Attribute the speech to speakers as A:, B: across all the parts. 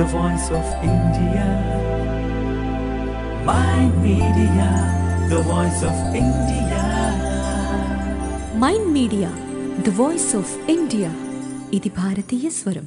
A: the voice of India. My media, the voice of India.
B: Mind media the voice of India ఇది భారతీయ స్వరం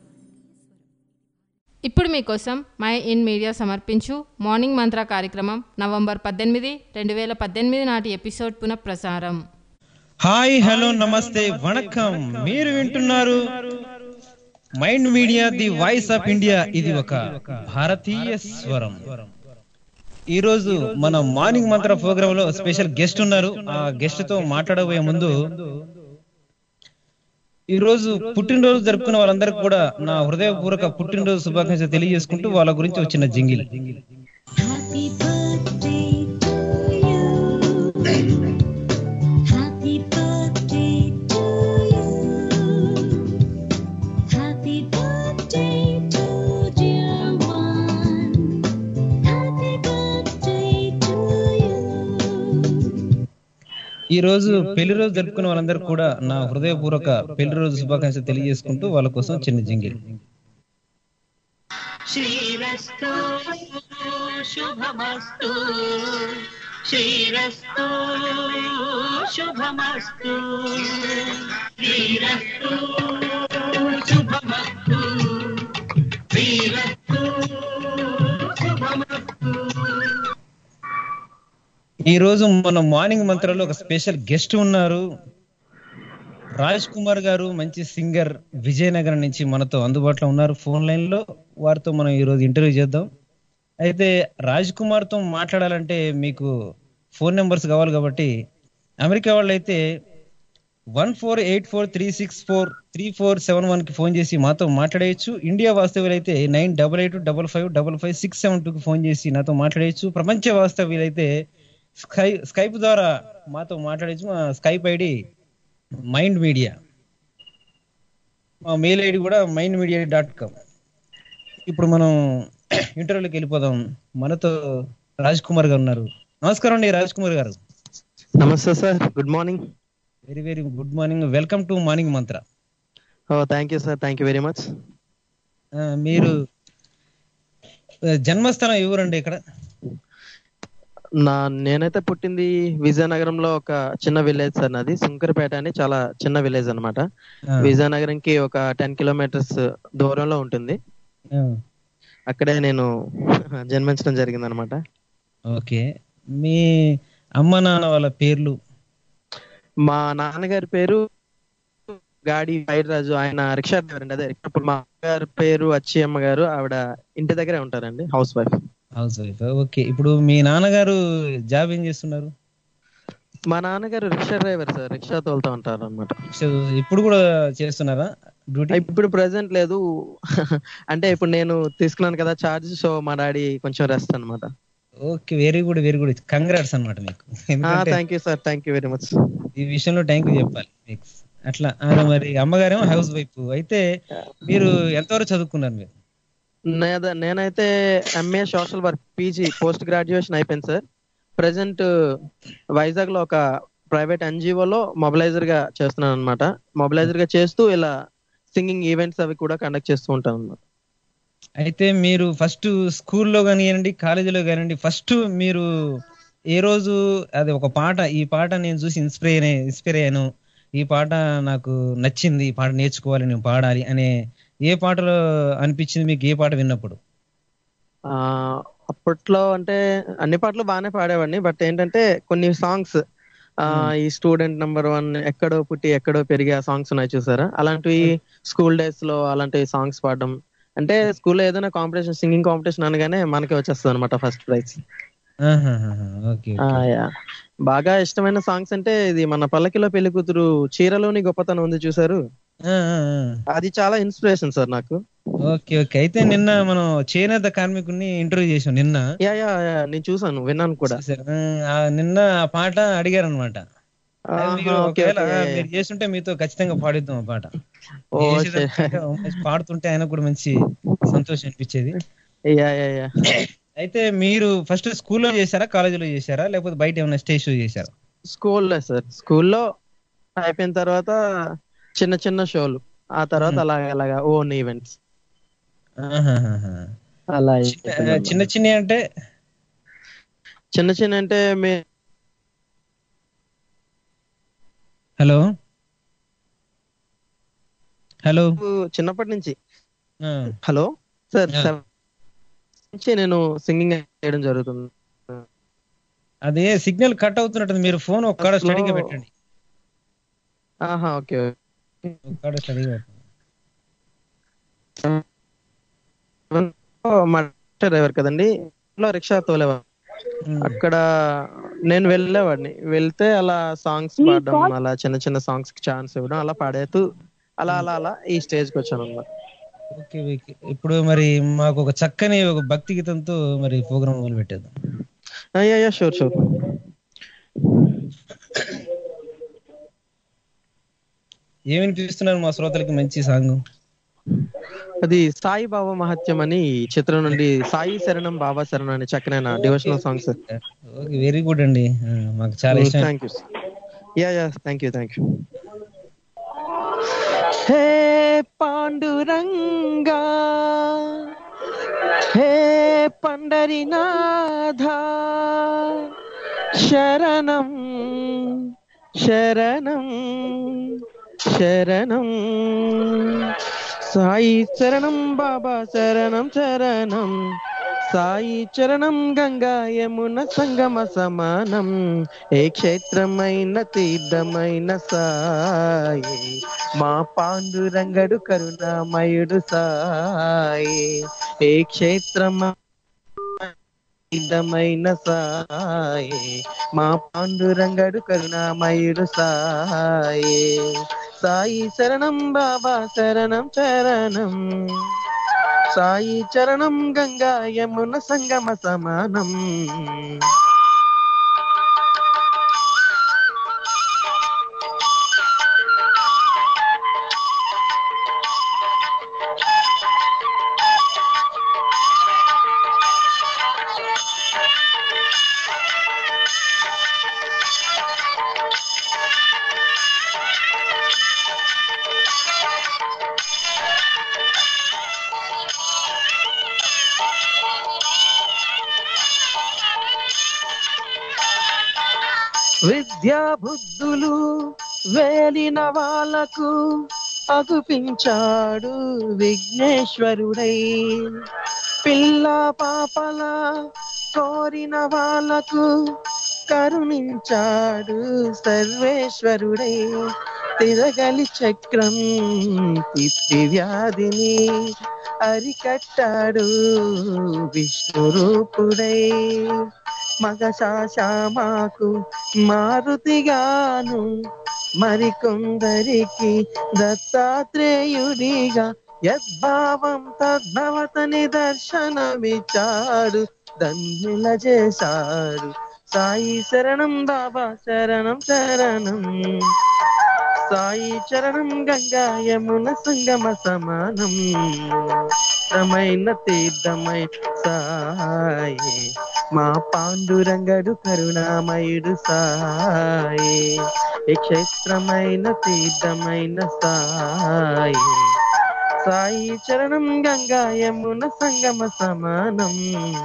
C: ఇప్పుడు మీకోసం my in media సమర్పించు morning మంత్ర కార్యక్రమం నవంబర్ పద్దెనిమిది రెండు వేల పద్దెనిమిది నాటి ఎపిసోడ్ పునఃప్రసారం
D: హాయ్ హలో నమస్తే వణకం మీరు వింటున్నారు mind media the voice of India ఇది ఒక భారతీయ స్వరం ఈ రోజు మన మార్నింగ్ మంత్ర ప్రోగ్రామ్ లో స్పెషల్ గెస్ట్ ఉన్నారు ఆ గెస్ట్ తో మాట్లాడబోయే ముందు ఈ రోజు పుట్టినరోజు జరుపుకున్న వాళ్ళందరికీ కూడా నా హృదయపూర్వక పుట్టినరోజు శుభాకాంక్షలు తెలియజేసుకుంటూ వాళ్ళ గురించి వచ్చిన jingle
E: Happy birthday to you. Happy birthday to you. Happy birthday to dear one. Happy birthday to you.
D: ఈ రోజు పెళ్లి రోజు జరుపుకున్న వాళ్ళందరికీ కూడా నా హృదయపూర్వక పెళ్లి రోజు శుభాకాంక్షలు తెలియజేసుకుంటూ వాళ్ళ కోసం చిన్న జింగిల్
F: శ్రీరస్తు శుభమస్తు శ్రీరస్తు శుభమస్తు శ్రీరస్తు శుభమస్తు శ్రీరస్తు శుభమస్తు
D: ఈ రోజు మన మార్నింగ్ మంత్రంలో ఒక స్పెషల్ గెస్ట్ ఉన్నారు రాజ్ కుమార్ గారు మంచి సింగర్ విజయనగరం నుంచి మనతో అందుబాటులో ఉన్నారు ఫోన్ లైన్ లో వారితో మనం ఈ రోజు ఇంటర్వ్యూ చేద్దాం అయితే రాజ్ కుమార్ తో మాట్లాడాలంటే మీకు ఫోన్ నెంబర్స్ కావాలి కాబట్టి అమెరికా వాళ్ళు అయితే one four eight four three six four three four seven one కి ఫోన్ చేసి మాతో మాట్లాడేయచ్చు ఇండియా వాస్తవ్యులు అయితే nine double eight double five double five six seven two కి ఫోన్ చేసి నాతో మాట్లాడేయచ్చు ప్రపంచ వాస్తవ్యులు అయితే స్కై స్కైప్ ద్వారా మాతో మాట్లాడేచ్చు మా స్కైప్ ఐడి మైండ్ మీడియా మా మెయిల్ ఐడి కూడా మైండ్ మీడియా డాట్ కామ్ ఇప్పుడు మనం ఇంటర్వ్యూలోకి వెళ్ళిపోదాం మనతో రాజ్ కుమార్ గారు ఉన్నారు నమస్కారం అండి రాజ్ కుమార్ గారు
G: నమస్తే sir good morning
D: very very good morning welcome to morning mantra
G: oh thank you sir thank you very much
D: ఆ, మీరు ఆ, జన్మస్థలం ఎవరండి ఇక్కడ
G: నా నేనైతే పుట్టింది విజయనగరంలో ఒక చిన్న విలేజ్ సార్ నాది సుంకరపేట అని చాలా చిన్న విలేజ్ అన్నమాట
D: ఆ,
G: విజయనగరంకి ఒక టెన్ కిలోమీటర్స్ దూరంలో ఉంటుంది
D: ఆ,
G: అక్కడే నేను జన్మించడం జరిగింది అనమాట
D: ఓకే మీ అమ్మ నాన్న వాళ్ళ పేర్లు
G: మా నాన్నగారి పేరు గాడి రాజు ఆయన రిక్షా డ్రైవర్ అండి అదే ఇప్పుడు మా గారి పేరు అచ్చియమ్మ గారు ఆవిడ ఇంటి దగ్గరే ఉంటారండి house wife
D: house wife okay ఇప్పుడు మీ నాన్నగారు జాబ్ ఏం చేస్తున్నారు
G: మా నాన్నగారు రిక్షా డ్రైవర్ సార్ రిక్షా తోలుతూ ఉంటారు అనమాట
D: సో ఇప్పుడు కూడా చేస్తున్నారా డ్యూటీ
G: ఇప్పుడు ప్రెసెంట్ లేదు అంటే ఇప్పుడు నేను తీసుకున్నాను కదా చార్జ్ సో మా డాడీ కొంచెం రెస్ట్ అనమాట
D: okay very good very good congrats అన్నమాట మీకు ఎందుకంటే
G: thank you sir thank you very much
D: ఈ విషయంలో థ్యాంక్ యూ చెప్పాలి మీకు అట్లా ఆ, మరి అమ్మగారేమో హౌస్ వైఫ్ అయితే మీరు ఎంతవరకు చదువుకున్నారు మీరు
G: నేనైతే M A social work P G post graduation అయిపోయింది సార్ ప్రెసెంట్ వైజాగ్ లో ఒక ప్రైవేట్ ఎన్జిఓలో మొబిలైజర్ గా చేస్తున్నాను అనమాట మొబిలైజర్ గా చేస్తూ ఇలా సింగింగ్ ఈవెంట్స్ అవి కూడా కండక్ట్ చేస్తూ ఉంటాను అనమాట
D: అయితే మీరు ఫస్ట్ స్కూల్లో కానివ్వండి కాలేజీలో కానివ్వండి ఫస్ట్ మీరు ఏ రోజు అది ఒక పాట ఈ పాట నేను చూసి ఇన్స్పైర్ ఇన్స్పైర్ అయ్యాను ఈ పాట నాకు నచ్చింది ఈ పాట నేర్చుకోవాలి నేను పాడాలి అనే ఏ పాటలో అనిపించింది మీకు ఏ పాట విన్నప్పుడు
G: ఆ, అప్పట్లో అంటే అన్ని పాటలు బాగానే పాడేవాడిని బట్ ఏంటంటే కొన్ని సాంగ్స్ ఈ స్టూడెంట్ నంబర్ వన్ ఎక్కడో పుట్టి ఎక్కడో పెరిగి ఆ సాంగ్స్ ఉన్నాయి చూసారా అలాంటివి స్కూల్ డేస్ లో అలాంటి సాంగ్స్ పాడడం అంటే స్కూల్లో ఏదైనా కాంపిటీషన్ సింగింగ్ కాంపిటీషన్ అనగానే మనకి వచ్చేస్తుంది అనమాట ఫస్ట్ ప్రైజ్
D: ఆహాహాహా, ఓకే ఓకే.
G: బాగా ఇష్టమైన సాంగ్స్ అంటే ఇది మన పల్లకిలో పెళ్లి కూతురు చీరలోని గొప్పతనం ఉంది చూసారు
D: ఆ, ఆ, ఆ.
G: అది చాలా ఇన్స్పిరేషన్ సార్ నాకు
D: ఓకే ఓకే అయితే నిన్న మనం చేనేత కార్మికుడిని ఇంటర్వ్యూ చేసాం నిన్న
G: యా యా యా, నేను చూసాను విన్నాను కూడా
D: చూసారా? ఆ, నిన్న ఆ పాట అడిగారు అనమాట
G: ఆహా, ఓకే,
D: ఒకవేళ
G: ఓకే.
D: మీరు చేస్తుంటే మీతో ఖచ్చితంగా పాడిద్దాం ఆ పాట
G: ఓ,
D: మీరు చేసేటప్పుడు మంచి పాడుతుంటే ఆయన కూడా మంచి సంతోషం అనిపించేది
G: యా యా యా
D: అయితే మీరు ఫస్ట్ స్కూల్లో చేశారా కాలేజీలో చేశారా లేకపోతే బయట ఏమైనా స్టేజ్ షో చేశారా
G: స్కూల్లో సార్ స్కూల్లో అయిపోయిన తర్వాత చిన్న చిన్న షోలు ఆ తర్వాత అలాగా అలాగా ఓన్ ఈవెంట్స్
D: ఆహాహాహా.
G: అలా
D: చిన్న
G: అయిపోయిందన్నమాట.
D: చిన్న చిన్న అంటే
G: చిన్న చిన్న అంటే మే
D: హలో హలో
G: చిన్నప్పటి నుంచి
D: ఆ,
G: హలో సార్
D: Yeah.
G: సెవెన్ నుంచి నేను సింగింగ్ చేయడం జరుగుతుంది
D: అదే సిగ్నల్ కట్ అవుతున్నట్టుంది మీరు ఫోన్ ఒక్కడ
G: Slow.
D: స్టడీగా పెట్టండి
G: ఆహా ఓకే
D: ఒక్కడ స్టడీగా పెట్టండి
G: మా డ్రైవర్ కదండి లో రిక్షా తోలేవా
D: ఉమ్.
G: అక్కడ నేను వెళ్ళేవాడిని వెళ్తే అలా సాంగ్స్ పాడడం అలా చిన్న చిన్న సాంగ్స్ కి ఛాన్స్ ఇవ్వడం అలా పాడేతూ అలా అలా అలా ఈ స్టేజ్ కి వచ్చాను అన్నమాట
D: ఓకే ఓకే ఇప్పుడు మరి మాకు ఒక చక్కని ఒక భక్తి గీతంతో మరి ప్రోగ్రామ్ మొదలు పెట్టేద్దాం
G: అయ్యా షూర్ షూర్
D: ఏమి వినిపిస్తున్నారు మా శ్రోతలకి మంచి సాంగ్
G: అది సాయి బాబా మహత్యం అని ఈ చిత్రం నుండి సాయి శరణం బాబా శరణం అని చక్కనైన devotional songs
D: okay very good అండి ఆ, మాకు చాలా ఇష్టం
G: thank you yeah yeah thank you thank you హే పాండురంగా హే పండరినాథ శరణం శరణం శరణం సాయి చరణం బాబా శరణం చరణం సాయి చరణం గంగా యమున సంగమ సమానం ఏ క్షేత్రమైన తీర్థమైన సాయి మా పాండురంగడు కరుణామయుడు సాయి ఏ క్షేత్రమ తీర్థమైన సాయి మా పాండురంగడు కరుణామయుడు సాయి సాయి శరణం బాబా శరణం చరణం సాయి చరణం గంగా యమున సంగమ సమానం విద్యా బుద్ధులు వేలిన వాళ్ళకు అగుపించాడు విఘ్నేశ్వరుడై పిల్ల పాపల కోరిన వాళ్ళకు కరుణించాడు సర్వేశ్వరుడై తిరగలి చక్రం తిప్పి వ్యాధిని అరికట్టాడు విష్ణు రూపుడై మగశాశామాకు మారుతిగాను మరికొందరికి దత్తాత్రేయుడిగా యద్భావం తద్భవతని దర్శనమిచ్చాడు ధన్యుల చేశాడు సాయి శరణం బాబా శరణం శరణం సాయి చరణం గంగా యమున సంగమ సమానం రమైన తీర్థమై సాయి మా పాండురంగడు కరుణామయుడు సాయి ఏ క్షేత్రమైన తీర్థమైన సాయి సాయి చరణం గంగా యమున సంగమ సమానం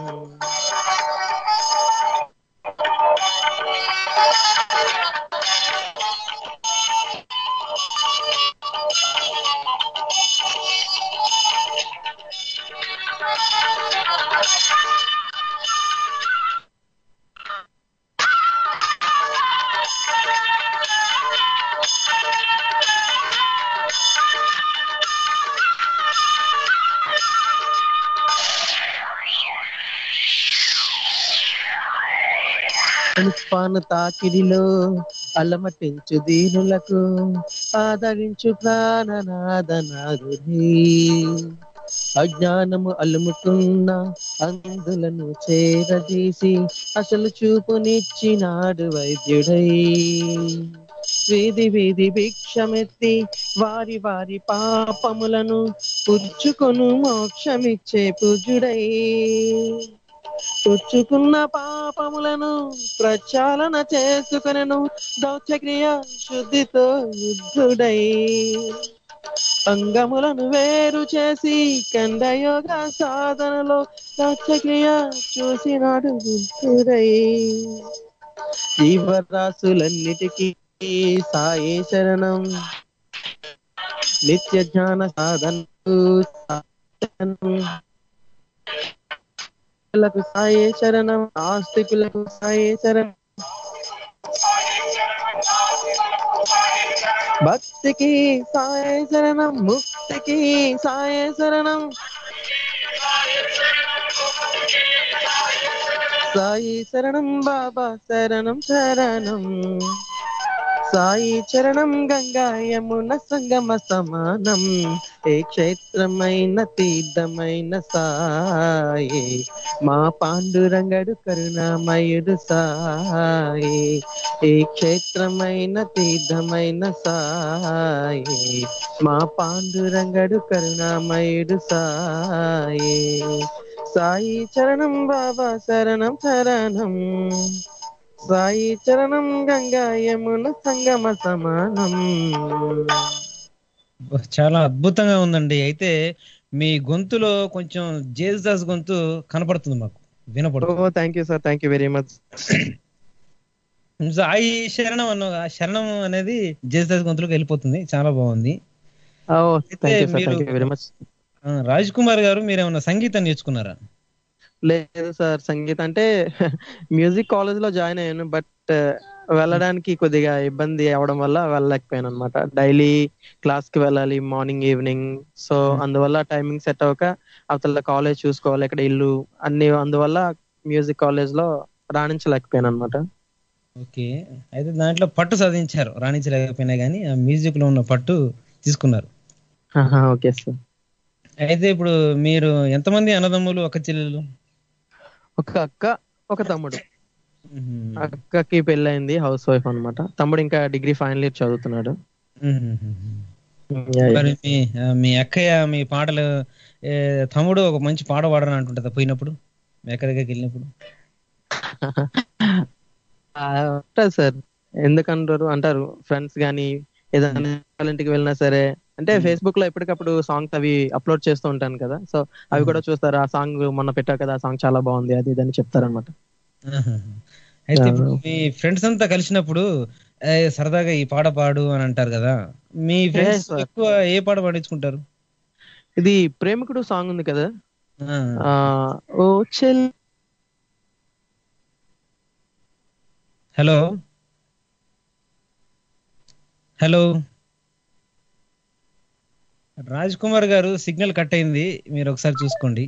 G: పాను తాకిడిలో అలమటించు దీనులకు ఆదరించు ప్రాణనాదనారుని అజ్ఞానము అలుముకున్న అందులను చేరదీసి అసలు చూపునిచ్చినాడు వైద్యుడై వీధి వీధి భిక్షమెత్తి వారి వారి పాపములను పుచ్చుకొను మోక్షమిచ్చే పూజుడై పుచ్చుకున్న పాపములను ప్రచాలన చేసుకునను దౌత్యక్రియ శుద్ధితో యుద్ధుడై అంగములను వేరు చేసి కండయోగ సాధనలో సత్యక్రియ చూసినాడు బుద్ధుడై జీవరాశులన్నిటికీ సాయే శరణం నిత్య జ్ఞాన సాధనకు సాధనం. లకు సాయే శరణం ఆస్తికులకు సాయే శరణం భక్తికి సాయే శరణం ముక్తికి సాయే శరణం సాయి శరణం బాబా శరణం శరణం సాయి చరణం గంగా యమున సంగమ సమానం ఏ క్షేత్రమైన తీర్థమైన సాయి మా పాండురంగడు కరుణామయుడు సాయి ఏ క్షేత్రమైన తీర్థమైన సాయి మా పాండురంగడు కరుణామయుడు సాయి సాయి చరణం బాబా శరణం శరణం సాయి చరణం గంగా యమున సంగమ సమానం
D: చాలా అద్భుతంగా ఉందండి అయితే మీ గొంతులో కొంచెం జేసుదాస్ గొంతు కనపడుతుంది మాకు
G: ఓ
D: వినపడుతుంది
G: thank you sir thank you very much
D: Sai శరణం అన్న ఆ శరణం అనేది జేసుదాస్ గొంతులోకి వెళ్ళిపోతుంది చాలా బాగుంది
G: ఓ థ్యాంక్ యూ సార్
D: మీరు-
G: థ్యాంక్ యూ వెరీ మచ్
D: ఆ, రాజ్ కుమార్ గారు మీరేమన్నా సంగీతం నేర్చుకున్నారా
G: లేదు సార్ సంగీత అంటే మ్యూజిక్ కాలేజ్ లో జాయిన్ అయ్యాను బట్ వెళ్ళడానికి కొద్దిగా ఇబ్బంది అవడం వల్ల వెళ్ళలేకపోయాను అనమాట డైలీ క్లాస్ కి వెళ్ళాలి మార్నింగ్ ఈవినింగ్ సో అందువల్ల టైమింగ్ సెట్ అవ్వక అవతల కాలేజ్ చూసుకోవాలి ఇక్కడ ఇల్లు అన్ని అందువల్ల మ్యూజిక్ కాలేజ్ లో రాణించలేకపోయాను అనమాట
D: ఓకే అయితే దాంట్లో పట్టు సాధించారు రాణించలేకపోయినా కానీ ఆ మ్యూజిక్ లో ఉన్న పట్టు తీసుకున్నారు
G: ఓకే సార్
D: అయితే ఇప్పుడు మీరు ఎంతమంది అన్నదమ్ములు ఒక చెల్లెలు
G: ఒక అక్క ఒక తమ్ముడు అక్కకి పెళ్ళైంది హౌస్ వైఫ్ అన్నమాట తమ్ముడు ఇంకా డిగ్రీ ఫైనల్ ఇయర్ చదువుతున్నాడు
D: మరి మీ ఆ, మీ అక్కయ్య మీ పాటలు ఏ, తమ్ముడు ఒక మంచి పాట పాడని అంటుంటదా పోయినప్పుడు మీ అక్క దగ్గరికి వెళ్ళినప్పుడు
G: ఆ, ఉంటుంది సార్ ఎందుకంటారు అంటారు ఫ్రెండ్స్ గానీ ఏదైనా వాళ్ళ ఇంటికి వెళ్ళినా సరే అంటే ఫేస్బుక్ లో ఎప్పటికప్పుడు సాంగ్స్ అవి అప్లోడ్ చేస్తూ ఉంటాను కదా సో అవి కూడా చూస్తారు ఆ సాంగ్ మొన్న పెట్టావు కదా ఆ సాంగ్ చాలా బాగుంది అది ఇది అని చెప్తారనమాట
D: ఆహా. అయితే ఇప్పుడు మీ ఫ్రెండ్స్ అంతా కలిసినప్పుడు "ఏ, సరదాగా ఈ పాట పాడు అని అంటారు కదా మీ ఫ్రెండ్స్
G: sir.
D: ఎక్కువ ఏ పాట పాడించుకుంటారు
G: ఇది ప్రేమికుడు సాంగ్ ఉంది కదా
D: ఆ,
G: ఆ ఓ చెల్
D: హలో హలో రాజ్ కుమార్ గారు సిగ్నల్ కట్ అయింది మీరు ఒకసారి చూసుకోండి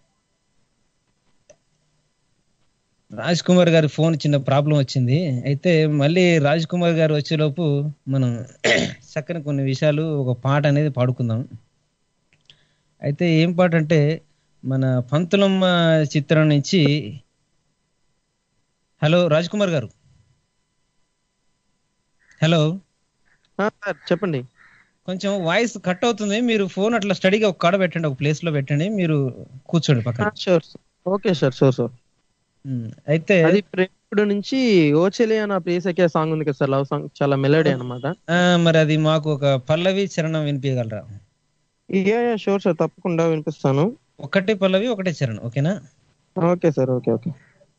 D: రాజ్ కుమార్ గారి ఫోన్ చిన్న ప్రాబ్లం వచ్చింది అయితే మళ్ళీ రాజ్ కుమార్ గారు వచ్చేలోపు మనం చక్కని కొన్ని విషయాలు ఒక పాట అనేది పాడుకుందాం అయితే ఏం పాట అంటే మన పంతులమ్మ చిత్రం నుంచి హలో రాజ్ కుమార్ గారు హలో
G: సార్ చెప్పండి
D: కొంచెం వాయిస్ కట్ అవుతుంది మీరు ఫోన్ అట్లా స్టడీగా ఒక కాడ పెట్టండి ఒక ప్లేస్ లో పెట్టండి మీరు కూర్చోండి పక్కన
G: sure okay sir sure sir
D: um, అయితే
G: అది ప్రేమికుడు నుంచి ఓ చెలి అన్న ప్రియసఖియ సాంగ్ ఉంది కదా సార్ లవ్ సాంగ్ చాలా మెలోడీ అన్నమాట
D: ఆ, మరి అది మాకు ఒక పల్లవి చరణం వినిపించగలరా
G: యా షూర్ సార్ తప్పకుండా వినిపిస్తాను
D: ఒకటే పల్లవి ఒకటే చరణం ఓకేనా
G: ఓకే సార్ ఓకే ఓకే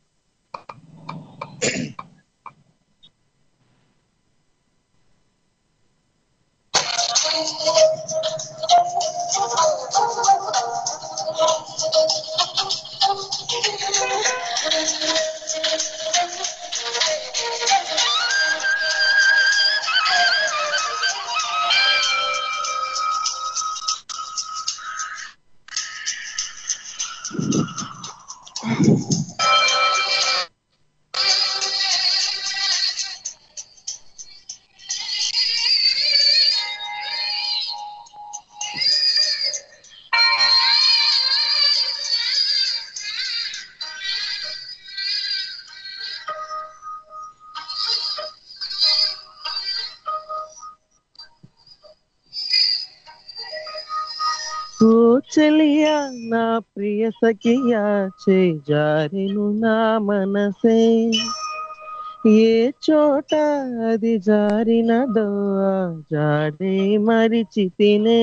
G: ఓ చెలియా నా ప్రియ సఖియా చే జారిను నా మనసే ఏ చోట అది జారినదో ఆ జాడే మరిచి తినే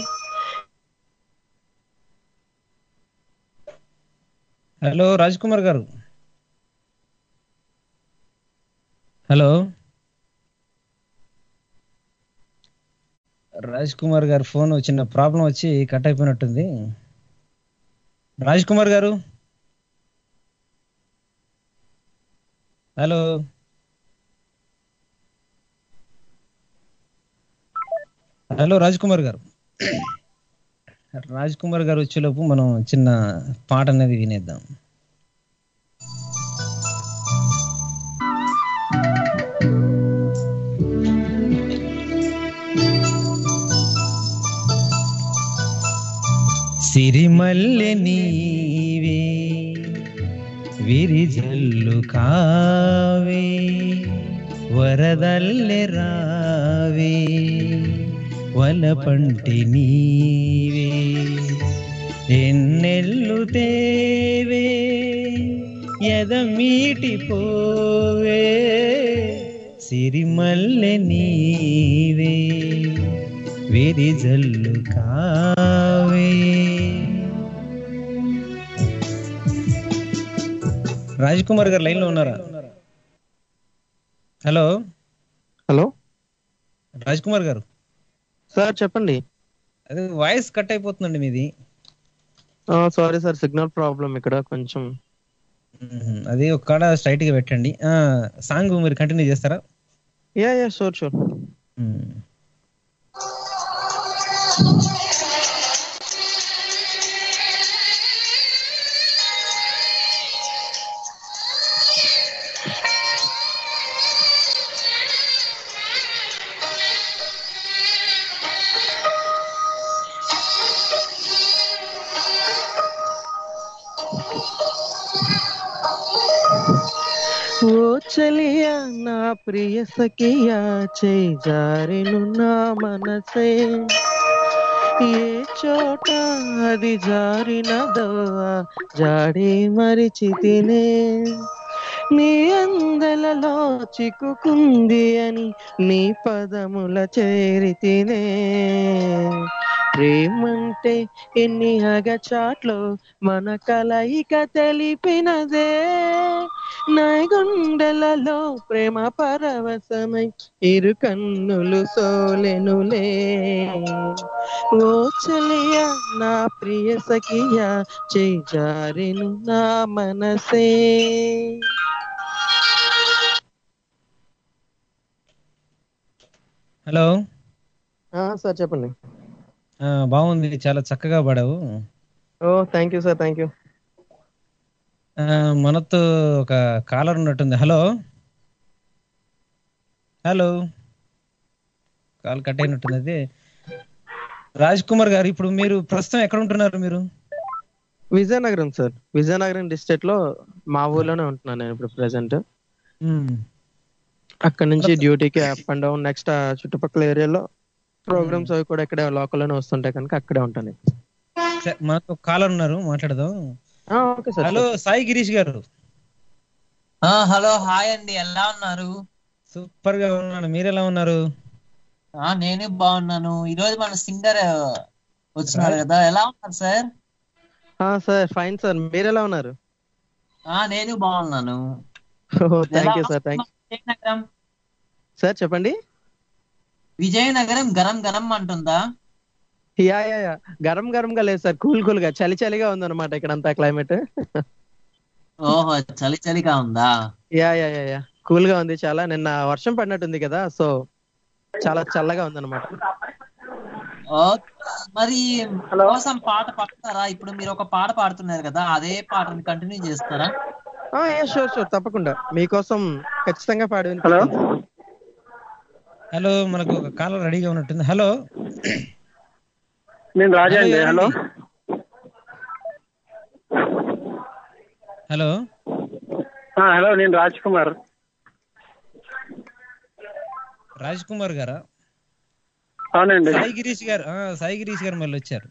D: హలో రాజ్ కుమార్ గారు హలో రాజ్ కుమార్ గారు ఫోన్ చిన్న ప్రాబ్లం వచ్చి కట్ అయిపోయినట్టుంది రాజ్ కుమార్ గారు హలో హలో రాజ్ కుమార్ గారు రాజ్ కుమార్ గారు వచ్చేలోపు మనం చిన్న పాట అనేది వినేద్దాం సిరిమల్లె నీవే విరిజల్లు కావే వరదల్లె రావే వలపంటి నీవే ఎన్నెల్లు తేవే ఎదమీటి పోవే సిరిమల్లె నీవే విరిజల్లు కావే రాజ్ కుమార్ గారు లైన్ లో ఉన్నారా హలో
G: హలో
D: రాజ్ కుమార్ గారు
G: సార్ చెప్పండి
D: అదే వాయిస్ కట్ అయిపోతుందండి మీది
G: సారీ సార్ సిగ్నల్ ప్రాబ్లం ఇక్కడ కొంచెం
D: మ్మ్. అది ఒక కాడ స్ట్రైట్ గా పెట్టండి ఆ సాంగ్ మీరు కంటిన్యూ చేస్తారా
G: yeah yeah sure sure
D: hmm.
G: ఓ చలియా నా ప్రియ సఖియా చేయి జారెను నా మనసే ఏ చోట అది జారినదో ఆ జాడి మరిచి తినే నీ అందలలో చిక్కుకుంది అని నీ పదముల చేరి తినే ప్రేమంటే ఎన్ని అగచాట్లు మన కలయిక తెలిపినదే నా గుండెలలో ప్రేమ పరవశమై ఇరు కన్నులు సోలెనులే ఓ చలియా నా ప్రియ సఖియా చేయి జారెను నా మనసే
D: హలో
G: సార్ చెప్పండి
D: ఆ, బాగుంది చాలా చక్కగా పాడావు
G: oh thank you sir thank you
D: ఆ, మనతో ఒక కాలర్ ఉన్నట్టుంది హలో హలో కాల్ కట్ అయినట్టుంది అది రాజ్ కుమార్ గారు ఇప్పుడు మీరు ప్రస్తుతం ఎక్కడ ఉంటున్నారు మీరు
G: విజయనగరం సార్ విజయనగరం డిస్ట్రిక్ట్ లో మా ఊర్లోనే ఉంటున్నాను నేను ఇప్పుడు ప్రెసెంట్
D: మ్మ్.
G: అక్కడ నుంచి డ్యూటీకి అప్ అండ్ డౌన్ నెక్స్ట్ చుట్టుపక్కల ఏరియాలో ప్రోగ్రామ్స్ అవి కూడా ఇక్కడే లోకల్లోనే వస్తుంటాయి కనుక అక్కడే ఉంటాను
D: సరే, మనతో కాలర్ ఉన్నారు మాట్లాడదాం
G: okay sir
D: hello Sai Girish గారు
F: ఆ హలో హాయ్ అండి ఎలా ఉన్నారు
D: సూపర్ గా ఉన్నాను మీరు ఎలా ఉన్నారు
F: ఆ నేను బాగున్నాను ఈ రోజు మన సింగర్ వచ్చినారు కదా ఎలా ఉన్నారు సార్
G: సార్ ఫైన్ సార్ మీరు ఎలా ఉన్నారు
F: ఆ నేను బాగున్నాను
G: thank you sir thank
F: Vizianagaram
G: sir చెప్పండి
F: విజయనగరం గరం గరం అంటుందా
G: యా యా యా గరం గరంగా లేదు సార్ కూల్ కూల్ గా చలి చలిగా ఉందన్నమాట ఇక్కడ అంతా క్లైమేట్
F: ఓహో చలి చలిగా ఉందా
G: yeah yeah yeah yeah cool గా ఉంది చాలా నిన్న వర్షం పడినట్టుంది కదా సో చాలా చల్లగా ఉందన్నమాట
F: ఓకే. మరి కోసం పాట పాడతారా ఇప్పుడు మీరు ఒక పాట పాడుతున్నారు కదా అదే పాటని కంటిన్యూ చేస్తారా
G: యా షూర్ షూర్ తప్పకుండా మీకోసం ఖచ్చితంగా పాడి
H: హలో
D: హలో మనకు ఒక కాలర్ రెడీగా ఉన్నట్టుంది హలో
H: నేను రాజా అండి హలో
D: హలో
H: ఆ, హలో నేను రాజ్ కుమార్
D: రాజ్ కుమార్ గారా
H: అవునండి
D: సాయి గిరీష్ గారు ఆ, సాయి గిరీష్ గారు మళ్ళీ వచ్చారు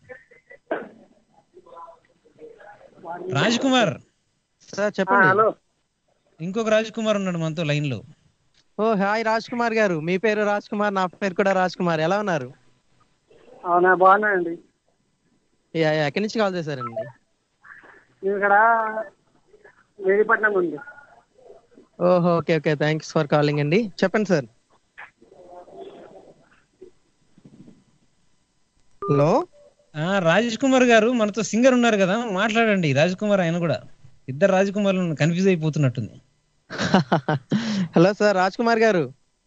D: రాజ్ కుమార్
G: సార్
H: ఆ,
G: చెప్పండి
H: హలో
D: ఇంకొక రాజ్ కుమార్ ఉన్నాడు మనతో లైన్ లో
G: ఓ హాయ్ రాజ్ కుమార్ గారు మీ పేరు రాజ్ కుమార్ నా పేరు కూడా రాజ్ కుమార్ ఎలా ఉన్నారు
H: అవునా బాగున్నాయండి
G: యా, యా, ఎక్కడి నుంచి కాల్ చేశారండి
H: నేను ఇక్కడ వేడిపట్నం ఉంది
G: ఓహో okay okay thanks for calling అండి చెప్పండి సార్ హలో
D: ఆ రాజ్ కుమార్ గారు మనతో సింగర్ ఉన్నారు కదా మాట్లాడండి రాజ్ కుమార్ ఆయన కూడా ఇద్దరు రాజ్ కుమార్ కన్ఫ్యూజ్ అయిపోతున్నట్టుంది
G: హలో సార్ రాజ్ కుమార్ గారు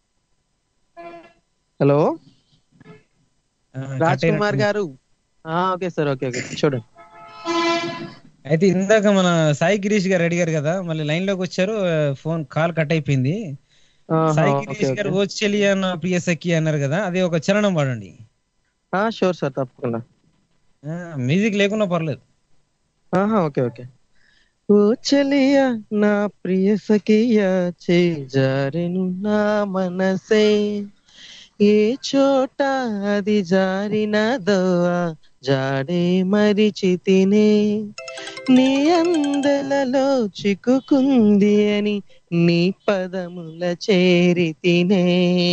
G: హలో
D: ఆ,
G: రాజ్
D: cut
G: కుమార్
D: అయినట్టుంది.
G: గారు ఓకే సార్ ఓకే ఓకే చూడండి
D: అయితే ఇందాక మన సాయి గిరీష్ గారు అడిగారు కదా మళ్ళీ లైన్ లోకి వచ్చారు ఆ, ఫోన్ కాల్ కట్ అయిపోయింది సాయి గిరీష్ గారు ఓ చెలి అన్న ప్రియ సఖి అన్నారు కదా అదే ఒక చరణం పాడండి
G: షూర్ సార్ తప్పకుండా
D: ఆ, మ్యూజిక్ లేకున్నా పర్లేదు
G: ఆహా ఓకే ఓకే ఓ చెలియా నా ప్రియ సఖియా చేజారెను నా మనసే ఏ చోట అది జారినదో ఆ జాడే మరిచితినే నీ అందలలో చిక్కుకుంది అని నీ పదముల చేరితినే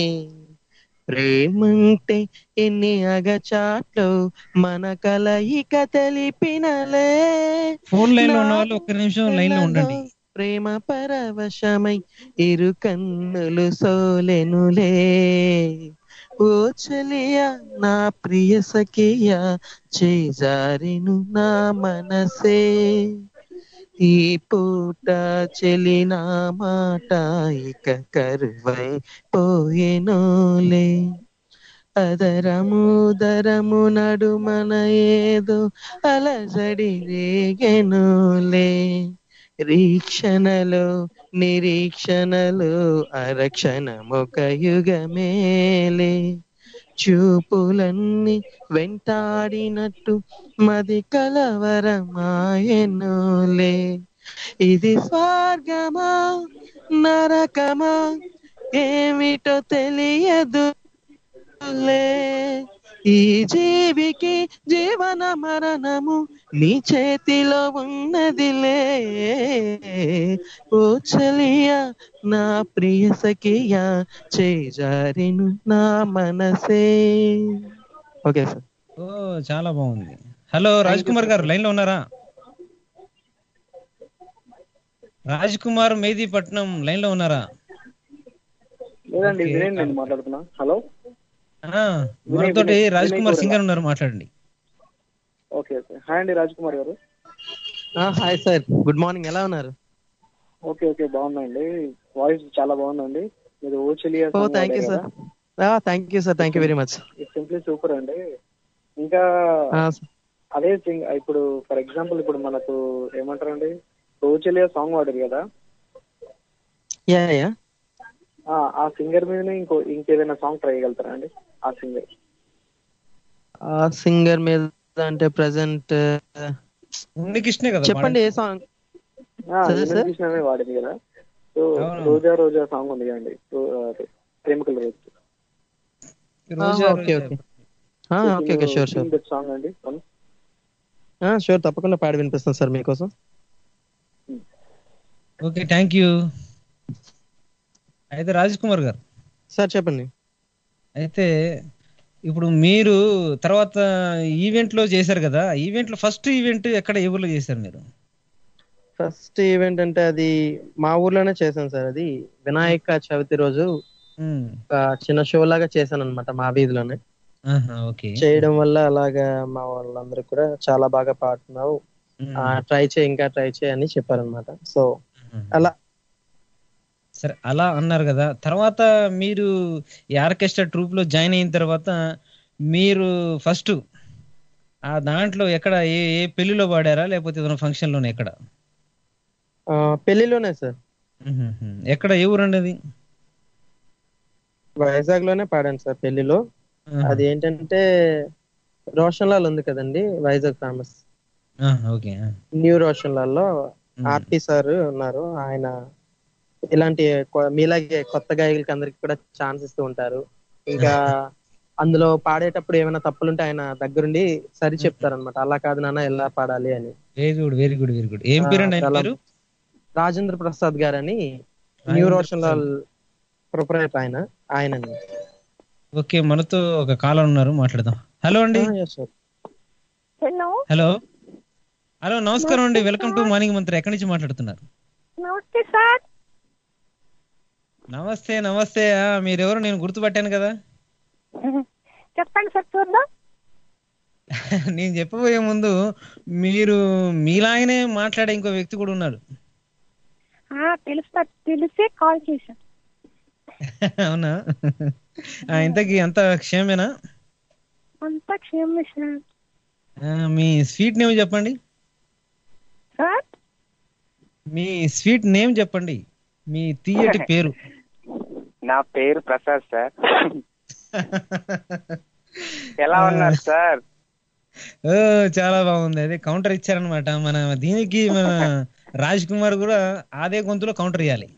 G: ప్రేమంటే ఎన్ని అగచాట్లు మన కలయిక తెలిపినలే
D: ఫోన్ లైన్ లో ఉన్న వాళ్ళు ఒక్క నిమిషం లైన్ లో ఉండండి
G: ప్రేమ పరవశమై ఇరు కన్నులు సోలెనులే ఓ చెలియా నా ప్రియ సఖియా చేజారిను నా మనసే ఈ పూట చెలి నా మాట ఇక కరువై పోయేనోలే అదరముదరము నడుమన ఏదో అలజడి రేగెనులే రీక్షణలో నిరీక్షణలో అరక్షణమొక యుగమేలే చూపులన్నీ వెంటాడినట్టు మది కలవరమాయనులే ఇది స్వర్గమా నరకమా ఏమిటో తెలియదు ఈ జీవికి జీవన మరణము నీ చేతిలో ఉన్నదిలే ఓ చలియా నా ప్రియ సఖియా చేజారిను నా మనసే ఓకే సార్
D: ఓ చాలా బాగుంది హలో రాజ్ కుమార్ గారు లైన్ లో ఉన్నారా రాజ్ కుమార్ మేదీపట్నం లైన్ లో ఉన్నారా
H: లేదండి
D: Okay.
H: వినండి నేను మాట్లాడుతున్నా హలో
D: ఆ, మనతోటి రాజ్ కుమార్ సింగర్ ఉన్నారు మాట్లాడండి
H: ఓకే ఓకే హాయ్ అండి రాజ్ కుమార్ గారు
G: హాయ్ సార్ గుడ్ మార్నింగ్ ఎలా ఉన్నారు
H: ఓకే ఓకే బాగుందండి వాయిస్ చాలా బాగుందండి మీరు ఓ చెలియా
G: ఓ thank you sir thank you sir thank you very much
H: simply super అండి ఇంకా అదే thing, ఇప్పుడు ఫర్ ఎగ్జాంపుల్ ఇప్పుడు మనకు ఏమంటారండి ఓ చెలియా సాంగ్ వాడారు కదా
G: యా యా
H: ఆ, ఆ సింగర్ మీదనే ఇంకో ఇంకేదైనా సాంగ్ ట్రై చేయగలుగుతారా అండి ఆ సింగర్
G: ఆ సింగర్ మీద అంటే ప్రజెంట్
D: ఉన్ని కృష్ణే కదా
G: చెప్పండి ఏ సాంగ్ సరే, సార్.
H: కృష్ణనే వాడింది కదా సో
D: అవును.
H: రోజా రోజా సాంగ్ ఉంది కదండి సో, అదే, ప్రేమికుల రోజు
D: Roja
G: okay
D: Roja.
G: Okay okay okay sure sure
H: song అండి one.
G: షూర్ తప్పకుండా పాడి వినిపిస్తాను సార్ మీకోసం
D: ఓకే థ్యాంక్ యూ అయితే రాజ్ కుమార్ గారు
G: సార్ చెప్పండి
D: అయితే ఇప్పుడు మీరు తర్వాత ఈవెంట్ లో చేశారు కదా ఈవెంట్ లో ఫస్ట్ ఈవెంట్ ఎక్కడ ఏ ఊర్లో చేశారు మీరు
G: ఫస్ట్ ఈవెంట్ అంటే అది మా ఊర్లోనే చేశాను సార్ అది వినాయక చవితి రోజు
D: ఉమ్,
G: ఒక చిన్న షో లాగా చేశాను అనమాట మా వీధిలోనే
D: ఆహా, ఓకే
G: చేయడం వల్ల అలాగా మా వాళ్ళందరూ కూడా చాలా బాగా పాడుతున్నావు
D: ఉమ్,
G: ట్రై చేయి ఇంకా ట్రై చేయి అని చెప్పారనమాట సో
D: ఉమ్.
G: అలా
D: సరే అలా అన్నారు కదా తర్వాత మీరు ఈ ఆర్కెస్ట్రా ట్రూప్ లో జాయిన్ అయిన తర్వాత మీరు ఫస్ట్ ఆ దాంట్లో ఎక్కడ ఏ ఏ పెళ్లిలో పాడారా లేకపోతే ఏదైనా ఫంక్షన్ లోనే ఎక్కడ
G: ఆ, పెళ్లిలోనే సార్
D: ఉహుహు. ఎక్కడ ఏ ఊరు అండి అది
G: వైజాగ్ లోనే పాడాను సార్ పెళ్లిలో
D: ఆహా.
G: అది ఏంటంటే రోషన్ లాల్ ఉంది కదండి వైజాగ్ ఫేమస్
D: ఆహా, ఓకే ఆ.
G: న్యూ రోషన్ లాల్లో
D: ఉమ్.
G: ఆర్పి సార్ ఉన్నారు ఆయన ఇలాంటి కొ- మీలాగే కొత్త గాయకులకి అందరికి కూడా ఛాన్స్ ఇస్తూ ఉంటారు ఇంకా అందులో పాడేటప్పుడు ఏమైనా తప్పులుంటే ఆయన దగ్గరుండి సరి చెప్తారనమాట అలా కాదు నాన్న ఎలా పాడాలి అని
D: very good very good very good ఏం
G: ఆ,
D: పేరు అండి ఆయన
G: చాలా-
D: పేరు
G: రాజేంద్ర ప్రసాద్ గారని న్యూ రోషన్ లాల్ ప్రొపరేటర్ ఆయన ఆయనండి
D: ఓకే మనతో ఒక కాలర్ ఉన్నారు మాట్లాడదాం హలో అండి
I: హలో
D: హలో హలో నమస్కారం అండి వెల్కమ్ టు మార్నింగ్ మంత్రి ఎక్కడి నుంచి మాట్లాడుతున్నారు
I: నమస్తే సార్
D: నమస్తే నమస్తే ఆ, మీరెవరు నేను గుర్తుపట్టాను కదా
I: చెప్పండి సార్ చూద్దాం
D: నేను చెప్పబోయే ముందు మీరు మీలాగనే మాట్లాడే ఇంకో వ్యక్తి కూడా ఉన్నారు
I: ఆ, తెలుసు సార్ తెలిసే కాల్ చేశాను
D: అవునా ఆ, ఇంతకీ అంత క్షేమేనా
I: అంతా క్షేమే సార్
D: ఆ, మీ స్వీట్ నేమ్ చెప్పండి
I: సార్
D: మీ స్వీట్ నేమ్ చెప్పండి మీ తీయటి పేరు
J: నా పేరు ప్రసాద్ సార్ ఎలా ఉన్నారు సార్
D: ఓ చాలా బాగుంది అదే కౌంటర్ ఇచ్చారనమాట మన దీనికి మన రాజ్ కుమార్ కూడా అదే గొంతులో కౌంటర్ ఇవ్వాలి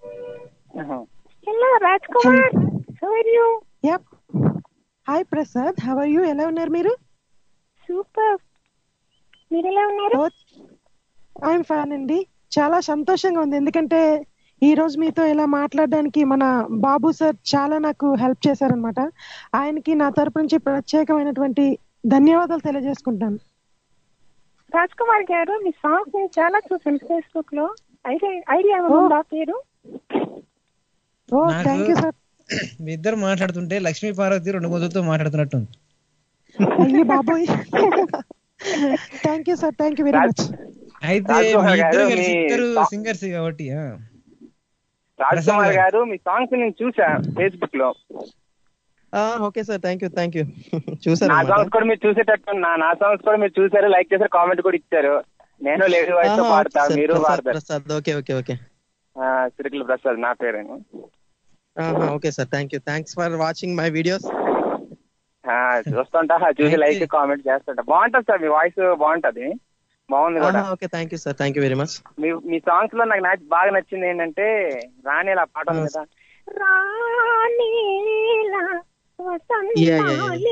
I: hello Raj Kumar how are you
K: yup hi Prasad how are you ఎలా ఉన్నారు మీరు
I: సూపర్ మీరు ఎలా ఉన్నారు
K: ఐఎమ్ ఫ్యాన్ అండి చాలా సంతోషంగా ఉంది ఎందుకంటే ఈ రోజు మీతో ఇలా మాట్లాడడానికి మన బాబు సార్ చాలా నాకు హెల్ప్ చేశారనమాట ఆయనకి నా తరపు నుంచి ప్రత్యేకమైనటువంటి ధన్యవాదాలు తెలియజేసుకుంటాను
I: రాజ్ కుమార్ గారు మీ సాంగ్స్ నేను చాలా చూసాను ఫేస్బుక్ లో ఐడియా ఐడియా ఉందా పేరు
K: ఓ
D: నాకు
K: థ్యాంక్ యూ సార్
D: మీ ఇద్దరు మాట్లాడుతుంటే లక్ష్మీ పార్వతి రెండు గొంతులతో మాట్లాడుతున్నట్టుంది
K: అయ్యి బాబోయ్ thank you sir thank you very much
D: అయితే
J: రాజ్
D: మీ
J: కుమార్
D: ఇద్దరు
J: గారు,
D: కలిసి
J: మీ
D: ఇద్దరు
J: సా-
D: సింగర్స్ కాబట్టి ఆ.
J: రాజ్
D: ప్రసాద్
J: కుమార్
D: గారు.
J: గారు మీ సాంగ్స్ నేను చూసా ఫేస్బుక్ లో
G: okay sir thank you thank you చూసారు
J: నా సాంగ్స్ కూడా మీరు చూసేటట్టు నా నా సాంగ్స్ కూడా మీరు చూసారు లైక్ చేశారు కామెంట్ కూడా ఇచ్చారు నేను లేడీ వాయిస్ తో పాడతా మీరు పాడతారు
G: Prasad okay okay okay
J: Sirikala Prasad నా పేరేను
G: okay sir thank you thanks for watching my videos
J: ఆ, చూస్తుంటా చూసి లైక్ కామెంట్ చేస్తుంటా బాగుంటది సార్ మీ వాయిస్ బాగుంటది బాగుంది కూడా
G: okay thank you sir thank you very much
J: మీ మీ సాంగ్స్ లో నాకు నచ్చి- బాగా నచ్చింది ఏంటంటే రాణిలా పాట ఉంది కదా
I: రాణీలా
G: Yeah, yeah, yeah.
I: వసంతాలే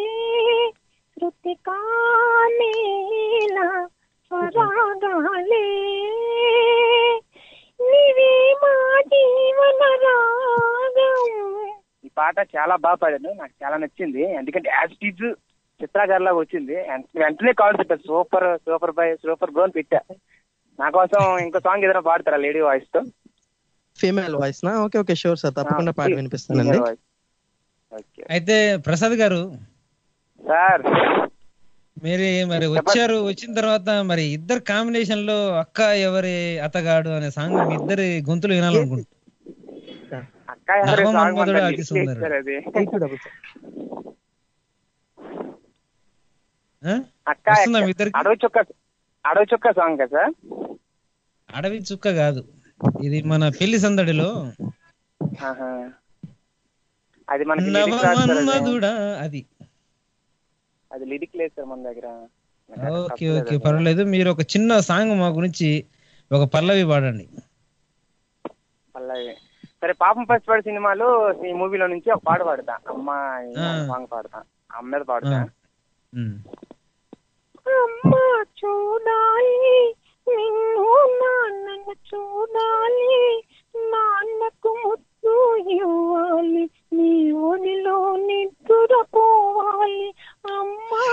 I: శృతికానేలా స్వరాగాలే నీవే మా జీవన రాగం
J: ఈ పాట చాలా బాగా పాడాను నాకు చాలా నచ్చింది ఎందుకంటే యాజ్ టీజ్ చిత్రాగారిలా వచ్చింది వెంట- వెంటనే కాల్ చెప్పారు super super bye super bro అని పెట్టా నా కోసం ఇంకో సాంగ్ ఏదైనా పాడతారా లేడీ వాయిస్ తో
G: ఫీమేల్ వాయిస్ నా ఓకే ఓకే షూర్ సార్ తప్పకుండా పాట వినిపిస్తానండి
D: అయితే ప్రసాద్ గారు
J: సార్
D: మీరు మరి వచ్చారు వచ్చిన తర్వాత మరి ఇద్దరు కాంబినేషన్ లో అక్క ఎవరి అతగాడు అనే సాంగ్ మీ ఇద్దరి గొంతులు వినాలనుకుంటా
J: అక్క ఎవరి సాంగ్
D: నవమన్మధుడు
J: అంతా
D: అతి
J: లిస్ట్
D: సుందరుడు.
J: చేశారు అది
D: ఆ?
J: అక్క
D: వస్తుందా మీ ఇద్దరికి?
J: అడవి చుక్క అడవి చుక్క సాంగ్ కదా సార్
D: అడవి చుక్క కాదు ఇది మన పెళ్లి సందడిలో
J: ఆహా. అది మనకి lyrics రాస్తారు అది.
D: నవమన్మధుడా అది
J: అది లిరిక్ లేదు సార్ మన దగ్గర
D: ఓకే ఓకే పర్వాలేదు మీరు ఒక చిన్న సాంగ్ మా గురించి ఒక పల్లవి పాడండి
J: పల్లవి సరే పాపం పసిపాడు సినిమాలో ఈ మూవీలో నుంచి ఒక పాట పాడతా అమ్మాయి
D: ఆ.
J: సాంగ్ పాడతా అమ్మ మీద పాడతా
D: ఉమ్.
I: అమ్మ చూడాలి నిన్ను నాన్నను చూడాలి నాన్నకు ముద్దు ఇవ్వాలి నీ ఒడిలో నిద్రపోవాలి అమ్మా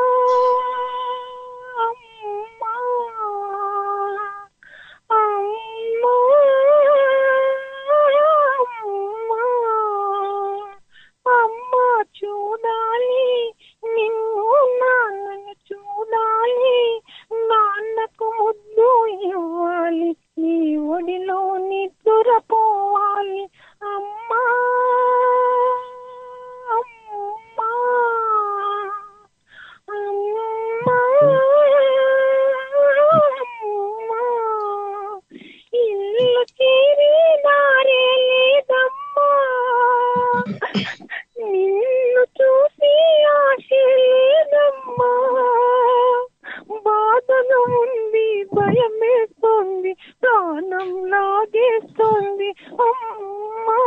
I: అమ్మా అమ్మా అమ్మా అమ్మ చూడాలి నిన్ను నాన్నను చూడాలి నాన్నకు ముద్దు ఇవ్వాలి నీ ఒడిలో నిద్రపోవాలి అమ్మా అమ్మా అమ్మా అమ్మా ఇల్లు చేరి దారే లేదమ్మా నిన్ను చూసి ఆశ లేదమ్మా బాధగా ఉంది భయమేస్తుంది ప్రాణం లాగేస్తుంది అమ్మా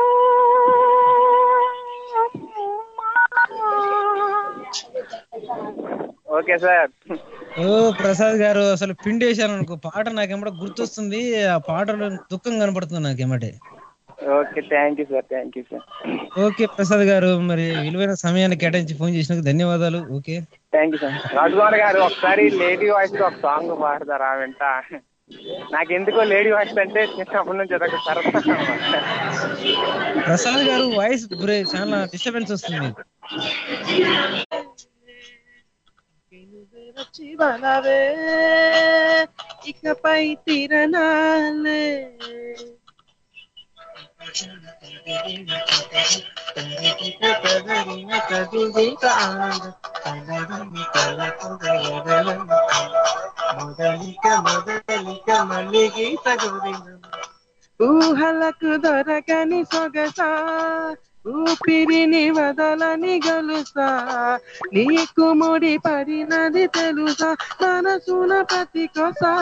J: ఓకే సార్
D: ఓ ప్రసాద్ గారు అసలు పిండి వేశాను అనుకో పాట నాకెమ్మడ గుర్తొస్తుంది ఆ పాటలో దుఃఖం కనపడుతుంది నాకేమటే
J: okay thank you sir thank you sir
D: okay Prasad గారు మరి విలువైన సమయాన్ని కేటాయించి ఫోన్ చేసినందుకు ధన్యవాదాలు okay
J: thank you sir Rajkumar గారు ఒకసారి లేడీ వాయిస్ లో ఒక సాంగ్ పాడతారా వెంట నాకు ఎందుకో లేడీ వాయిస్ అంటే చిన్నప్పటి నుంచి అదొక సరదా అన్నమాట.
D: ప్రసాద్ గారు వాయిస్ బ్రే- చాలా డిస్టర్బెన్స్ వస్తుంది మీకు.
G: వచ్చి వలవే ఇకపై తిరణాలే మొదలిక మొదలిక మళ్ళీ గీత గోవిందం ఊహలకు దొరకని సొగస ఊపిరిని వదలని గలుసా నీకు ముడి పడినది తెలుసా మనసున ప్రతి కొసా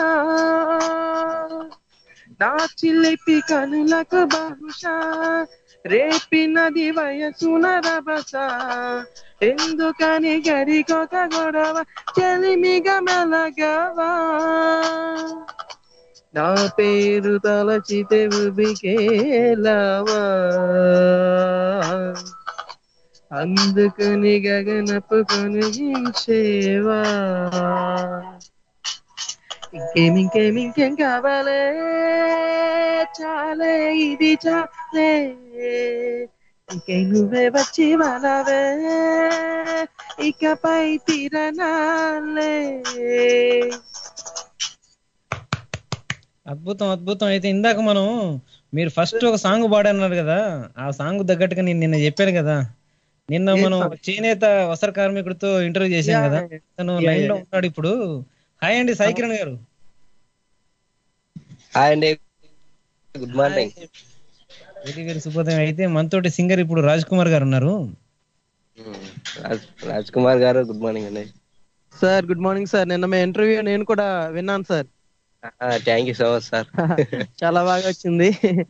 G: నా చిలిపి కనులకు బహుశా రేపినది వయసున రభస ఎందుకని గడికొక గొడవ చెలిమిగా మెలగవా నా పేరు తలచితే ఉబికేలావా అందుకని గగనపు కొనిగించేవా ఇంకేం ఇంకేం ఇంకేం కావాలే చాలే ఇది చాలే ఇంకే నువ్వే వచ్చి వలవే ఇకపై తిరణాలే
D: అద్భుతం అద్భుతం అయితే ఇందాక మనం మీరు ఫస్ట్ ఒక సాంగ్ పాడన్నారు కదా ఆ సాంగ్ తగ్గట్టుగా నేను నిన్న చెప్పాను కదా నిన్న
G: ఏ
D: మనం
G: song?
D: చేనేత వస్త్ర కార్మికుడితో ఇంటర్వ్యూ చేశాం
G: Yeah,
D: కదా
G: yeah.
D: తను
G: Yeah,
D: లైన్ లో
G: yeah.
D: ఉన్నాడు ఇప్పుడు హాయ్ అండి సాయి కిరణ్ గారు
L: హాయ్ అండి గుడ్ మార్నింగ్
D: వెరీ వెరీ శుభోదయం అయితే మనతోటి సింగర్ ఇప్పుడు రాజ్ కుమార్ గారు ఉన్నారు
L: రాజ్ రాజ్ కుమార్ గారు గుడ్ మార్నింగ్ అండి
G: సార్ గుడ్ మార్నింగ్ సార్ నిన్న మీ ఇంటర్వ్యూ నేను కూడా విన్నాను sir
L: thank you so much sir
G: చాలా బాగా వచ్చింది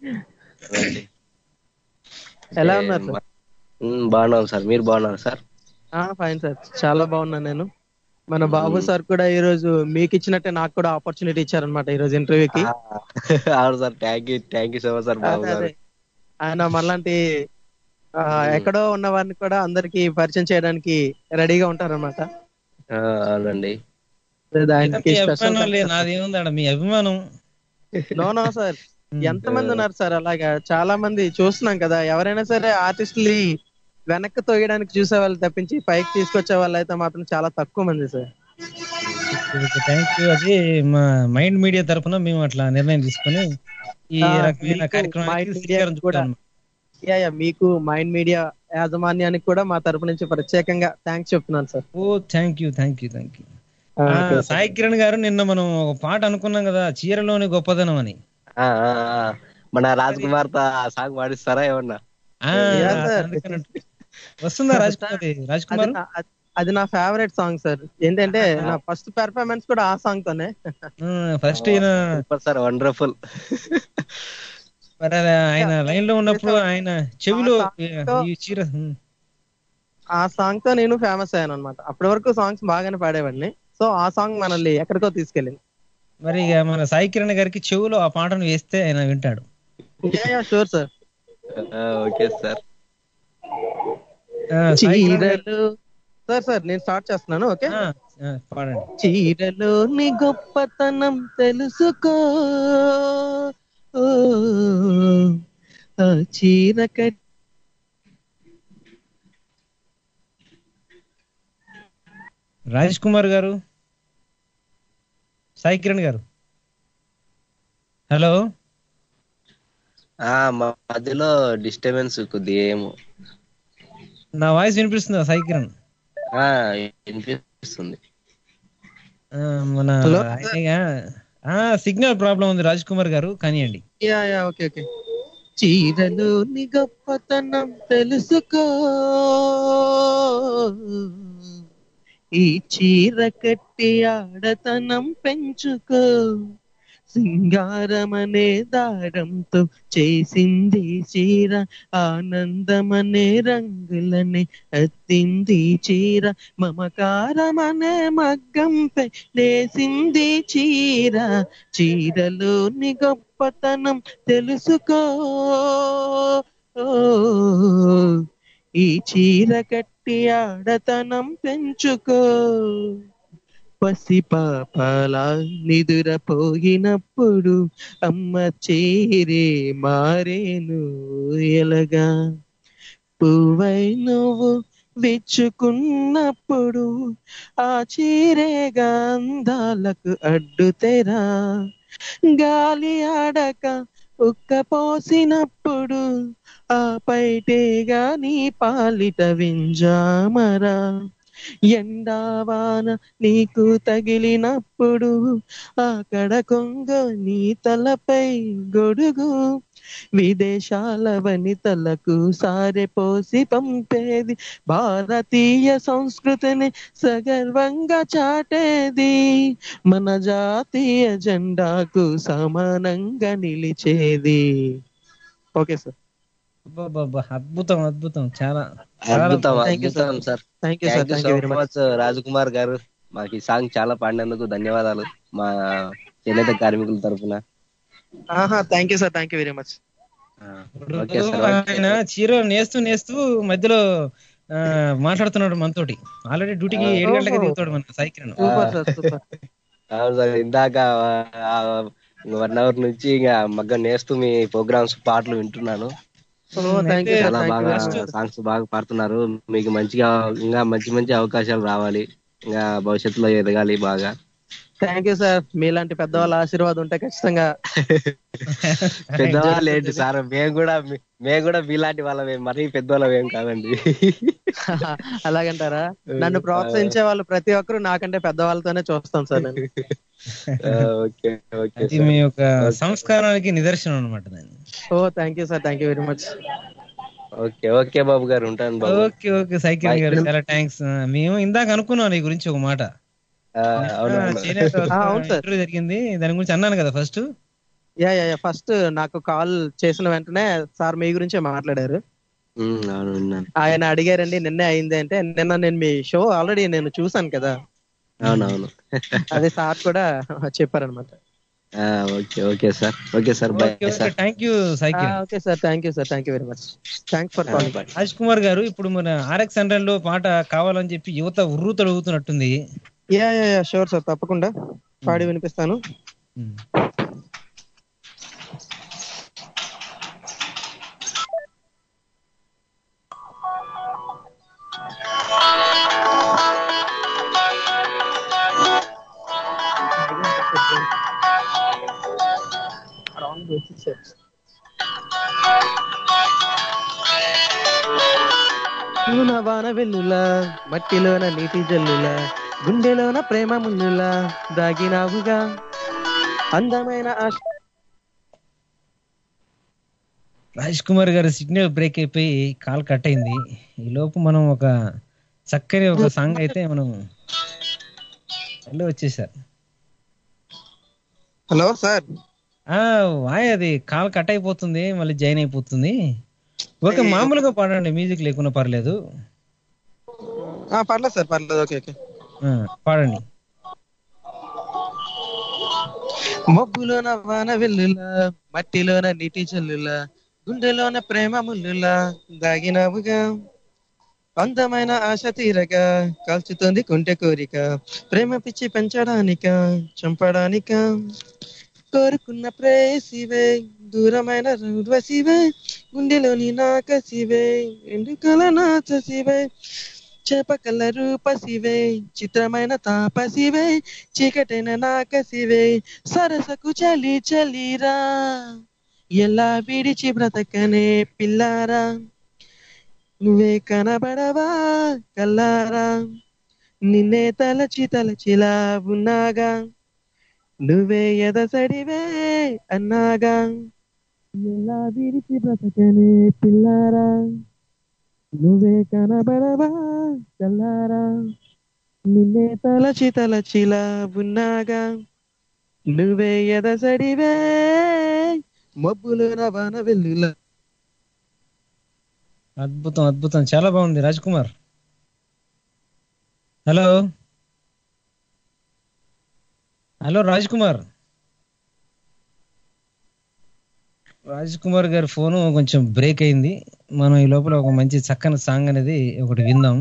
G: ఎలా ఉన్నారు సార్
L: బాగున్నాం సార్ మీరు బాగున్నారు సార్
G: ఫైన్ సార్ చాలా బాగున్నాను నేను మన బాబు సార్ కూడా ఈ రోజు మీకు ఇచ్చినట్టే నాకు కూడా ఆపర్చునిటీ ఇచ్చారనమాట ఈ రోజు ఇంటర్వ్యూకి
L: అవును sir thank you thank you so much sir Babu
G: అదే,
L: గారు
G: అదే. ఆయన మనలాంటి ఆ, ఎక్కడో ఉన్న వారిని కూడా అందరికి పరిచయం చేయడానికి రెడీగా ఉంటారన్నమాట
L: ఆ, అవునండి
G: ఆయనకి
D: మీ
G: స్పెషల్
D: అభిమానం లేదు నాదేముంది ఆడ మీ అభిమానం
G: నో నో సార్ ఎంత మంది ఉన్నారు సార్ అలాగా చాలా మంది చూస్తున్నాం కదా ఎవరైనా సరే ఆర్టిస్టులు వెనక్కి తొయ్యడానికి చూసే వాళ్ళు తప్పించి పైకి తీసుకొచ్చే వాళ్ళు అయితే మాత్రం చాలా తక్కువ మంది సార్
D: థ్యాంక్ యూ అది మా మైండ్ మీడియా తరఫున మేము అట్లా నిర్ణయం తీసుకొని ఈ
G: ఆ,
D: రకమైన
G: మీకు
D: కార్యక్రమానికి
G: Mind Media
D: శ్రీకారం
G: కూడా
D: చుట్టాము.
G: యా యా మీకు మైండ్ మీడియా యాజమాన్యానికి కూడా మా తరపు నుంచి ప్రత్యేకంగా థ్యాంక్స్ చెప్తున్నాను sir
D: oh thank you thank you thank you
G: ah, okay sir.
D: Sai Kiran గారు నిన్న మనం ఒక పాట అనుకున్నాం కదా చీరలోని గొప్పదనం అని
L: ఆ, ఆ, ఆ. మన రాజ్ కుమార్ తో ఆ సాంగ్ పాడిస్తారా ఏమన్నా
D: ఆ,
G: యా సార్.
D: అందుకని వస్తుందా రాజ్ కుమార్ రాజ్
G: అది
D: కుమార్
G: నా- అది- అది నా ఫేవరెట్ సాంగ్ సార్ ఏంటంటే నా ఫస్ట్ పెర్ఫార్మెన్స్ కూడా ఆ సాంగ్ తోనే
D: ఫస్ట్ ఈయన
L: సూపర్ సార్ వండర్ఫుల్
D: మరి అది ఆయన లైన్ లో ఉన్నప్పుడు ఆయన చెవిలో
G: ఆ song
D: ఈ చీర ఉమ్.
G: ఆ సాంగ్ తో నేను ఫేమస్ అయ్యాను అనమాట అప్పటి వరకు సాంగ్స్ బాగానే పాడేవాడిని సో ఆ సాంగ్ మనల్ని ఎక్కడికో తీసుకెళ్ళింది
D: మరి ఇక మన సాయి కిరణ్ గారికి చెవిలో ఆ పాటను వేస్తే ఆయన వింటాడు
G: షూర్ సార్
L: ఓకే సార్
D: ఆ, సాయి కిరణ్ గారు-
G: చీరలు సార్ సార్ నేను స్టార్ట్ చేస్తున్నాను ఓకే
D: ఆ, ఆ, పాడండి
G: చీరలోని గొప్పతనం తెలుసుకో ఓ, ఆ చీర కట్
D: రాజేష్ కుమార్ గారు సాయి కిరణ్ గారు హలో
L: ఆ మా మధ్యలో డిస్టర్బెన్స్ కొద్దిగా ఏమో
D: నా వాయిస్ వినిపిస్తుందా సాయి కిరణ్
L: ఆ వినిపిస్తుంది
D: ఆ, మన
G: Hello?
D: ఆయనగా ఆ సిగ్నల్ ప్రాబ్లం ఉంది రాజ్ కుమార్ గారు కానివ్వండి
G: యా యా ఓకే ఓకే చీరలోని గొప్పతనం తెలుసుకో ఈ చీర కట్టి ఆడతనం పెంచుకో సింగారమనే దారంతో చేసింది చీర ఆనందమనే రంగులనే అత్తింది చీర మమకారమనే మగ్గంపై లేసింది చీర చీరలోని గొప్పతనం తెలుసుకో ఈ చీర కట్టి ఆడతనం పెంచుకో పసిపాపలా నిదురపోయినప్పుడు అమ్మ చీరే మారేను ఎలగా పువ్వై నువ్వు విచ్చుకున్నప్పుడు ఆ చీరేగా అందాలకు అడ్డుతెరా గాలి ఆడక ఉక్క పోసినప్పుడు ఆ పైటేగా నీ పాలిట వింజామరా ఎండావాన నీకు తగిలినప్పుడు అక్కడ కొంగ నీ తలపై గొడుగు విదేశాల వనితలకు సారె పోసి పంపేది భారతీయ సంస్కృతిని సగర్వంగా చాటేది మన జాతీయ జెండాకు సమానంగా నిలిచేది ఓకే సార్
D: అబ్బబ్బబ్బా, అద్భుతం అద్భుతం చాలా చాలా
L: అద్భుతం
G: Thank you, sir.
L: అద్భుతం sir
G: Thank you, sir.
L: Thank you
G: Thank
L: so
G: you very much.
L: Much Raj Kumar గారు మాకు ఈ సాంగ్ చాలా పాడినందుకు ధన్యవాదాలు మా చేనేత కార్మికుల తరఫున
G: ఆహా thank you sir thank you very much
L: okay sir
D: ఆయన చీర నేస్తూ నేస్తూ మధ్యలో ఆ, మాట్లాడుతున్నాడు మనతోటి ఆల్రెడీ డ్యూటీకి ఏడు గంటలకి
G: ఓహో.
D: దిగుతాడు మన సైకిల్
G: సూపర్ సార్ సూపర్
L: అవును సార్ ఇందాక వన్ అవర్ నుంచి ఇంకా మగ్గం నేస్తూ మీ ప్రోగ్రామ్స్ పాటలు వింటున్నాను
G: ఓ థ్యాంక్ యూ సార్
L: చాలా
G: థ్యాంక్
L: బాగా
G: యూ
L: సాంగ్స్ బాగా పాడుతున్నారు మీకు మంచిగా ఇంకా మంచి మంచి అవకాశాలు రావాలి ఇంకా భవిష్యత్తులో ఎదగాలి బాగా
G: థ్యాంక్ యూ సార్ మీలాంటి పెద్దవాళ్ళ ఆశీర్వాదం ఉంటే ఖచ్చితంగా
L: పెద్దవాళ్ళు ఏంటి సార్ మేము కూడా మీ- మేము కూడా మీలాంటి వాళ్ళమే మరీ పెద్దవాళ్ళం ఏం కాదండి
G: అలాగంటారా నన్ను ప్రోత్సహించే వాళ్ళు ప్రతి ఒక్కరు నాకంటే పెద్దవాళ్ళతోనే చూస్తాం సార్ నేను
L: ఓకే ఓకే
D: అది మీ యొక్క సంస్కారానికి నిదర్శనం అనమాట దాన్ని
G: oh thank you sir thank you very much
L: okay okay Babu గారు ఉంటాను Babu
D: okay okay cycle
L: Bye.
D: గారు చాలా థ్యాంక్స్ మేము ఇందాక అనుకున్నాం నీ గురించి ఒక మాట
L: ఆ, అవునవును.
D: చేనేత
G: ఆ, అవును సార్.
D: ఇంటర్వ్యూ జరిగింది దాని గురించి అన్నాను కదా first
G: yeah yeah yeah first నాకు కాల్ చేసిన వెంటనే సార్ మీ గురించే మాట్లాడారు
L: ఉమ్, అవును విన్నాను
G: ఆయన అడిగారండి నిన్నే అయింది అంటే నిన్న నేను మీ షో ఆల్రెడీ నేను చూసాను కదా
L: అవునవును
G: అదే సార్ కూడా చెప్పారనమాట
L: ah, okay okay sir okay sir bye
D: okay okay
L: sir
D: thank you cycle
G: okay sir thank you sir thank you very much thanks for calling
D: Raj Kumar గారు ఇప్పుడు మన ఆర్ఎక్స్ హండ్రెడ్ లో పాట కావాలని చెప్పి యువత ఉర్రు తొడుగుతున్నట్టుంది
G: yeah yeah yeah sure sir తప్పకుండా పాడి వినిపిస్తాను పూన వాన వెల్లులా మట్టిలోన నీటి జల్లులా గుండెలోన ప్రేమ ముల్లులా దాగినావుగా అందమైన ఆశ
D: రాజ్ కుమార్ గారు సిగ్నల్ బ్రేక్ అయిపోయి కాల్ కట్ అయింది ఈ లోపు మనం ఒక చక్కని ఒక సాంగ్ అయితే మనం మళ్ళీ వచ్చేసారు
G: హలో సార్
D: ఆ వాయ్ అది కాల్ కట్ అయిపోతుంది మళ్ళీ జాయిన్ అయిపోతుంది ఓకే మామూలుగా పాడండి మ్యూజిక్ లేకుండా పర్లేదు
G: ఆ, పర్లేదు సార్ పర్లేదు ఓకే ఓకే
D: ఆ, పాడండి
G: మబ్బులోన వాన వెల్లులా మట్టిలోన నీటి జల్లులా గుండెలోన ప్రేమ ముల్లులా దాగినావుగా అందమైన ఆశ తీరగా కాల్చుతోంది కుంటె కోరిక ప్రేమ పిచ్చి పెంచడానిక చంపడానిక కోరుకున్న ప్రేసివే దూరమైన రూర్వశివే గుండెలోని నాకసివే ఎండుకల నాచసివే చేపకల్ల రూపసివే చిత్రమైన తాపసివే చీకటైన నాకసివే సరసకు చలి చలిరా ఎలా విడిచి బ్రతకనే పిల్లారా నువ్వే కనబడవా కల్లారా నిన్నే తలచి తలచిలా ఉన్నాగా నువ్వే ఎదసడివే అన్నాగా ఎలా విడిచి బ్రతకనే పిల్లారా నువ్వే కనబడవా కల్లారా నిన్నే తలచి తలచిలా ఉన్నాగా నువ్వే ఎదసడివే మబ్బులు రవాణ వెల్లుల
D: అద్భుతం అద్భుతం చాలా బాగుంది రాజ్ కుమార్ హలో హలో రాజ్ కుమార్ రాజ్ కుమార్ గారి ఫోను కొంచెం బ్రేక్ అయింది మనం ఈ లోపల ఒక మంచి చక్కని సాంగ్ అనేది ఒకటి విందాం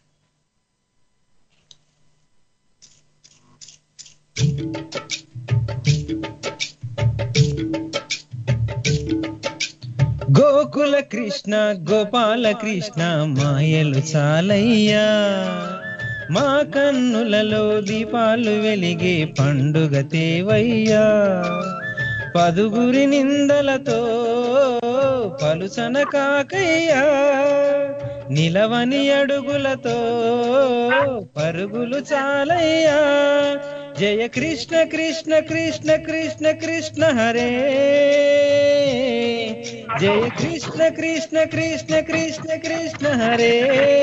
D: గోకుల కృష్ణ గోపాల కృష్ణ మాయలు చాలయ్యా మా కన్నులలో దీపాలు వెలిగే పండుగ తేవయ్యా పదుగురి నిందలతో పలుసన కాకయ్యా నిలవని అడుగులతో పరుగులు చాలయ్యా జయ కృష్ణ కృష్ణ కృష్ణ కృష్ణ కృష్ణ హరే జయ కృష్ణ కృష్ణ కృష్ణ కృష్ణ కృష్ణ హరే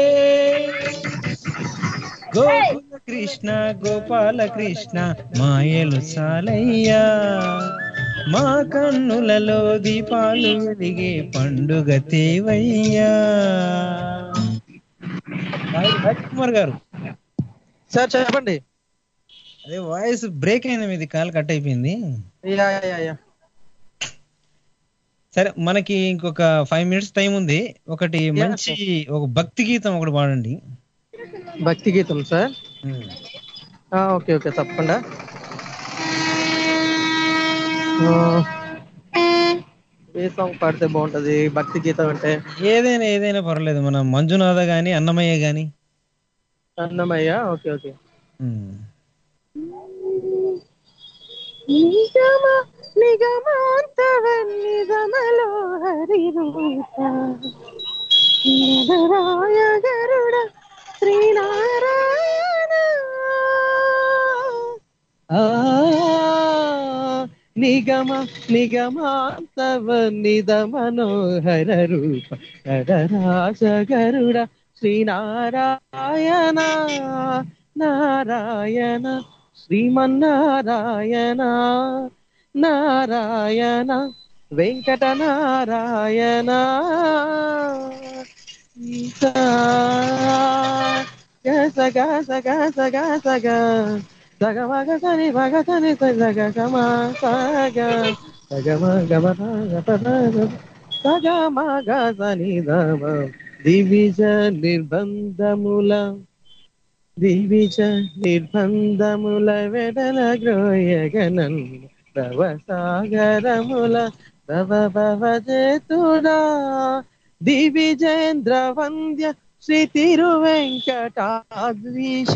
D: గోకుల కృష్ణ గోపాల కృష్ణ మాయలు చాలయ్యా మా కన్నులలో దీపాలు వెలిగే పండుగ తేవయ్యా రాజ్ కుమార్ గారు
G: సార్ చెప్పండి
D: అదే వాయిస్ బ్రేక్ అయింది మీది కాల్ కట్ అయిపోయింది
G: యా యా యా
D: సరే మనకి ఇంకొక ఫైవ్ మినిట్స్ టైం ఉంది ఒకటి మంచి ఒక భక్తి గీతం ఒకటి పాడండి
G: భక్తి గీతం సార్ ఆ, ఓకే ఓకే తప్పకుండా ఆ, ఏ సాంగ్ పాడితే బాగుంటది భక్తి గీతం అంటే
D: ఏదైనా ఏదైనా పర్లేదు మన మంజునాథ గాని అన్నమయ్య గాని
G: అన్నమయ్య ఓకే ఓకే
K: నిగమ నిగమాంతవన్నిగమలో హరిరూప నరరాయ గరుడ శ్రీనారాయణ
G: ఆ నిగమ నిగమాంతవ నిద మనోహర రూప నరరాజ గరుడ శ్రీనారాయణ నారాయణ శ్రీమన్నారాయణ నారాయణ వెంకట నారాయణ గస గస గస గస గ సగ మగ సని మగ సని సగ గమ సగ సగ మగ మగ సగ మగ సని దమ దివిజ నిర్బంధముల దివిజ నిర్బంధముల వెడల గ్రోయగనన్ తవ సాగరముల తవ భవ జేతుడా దివిజేంద్ర వంద్య శ్రీ తిరువెంకటాద్రీశ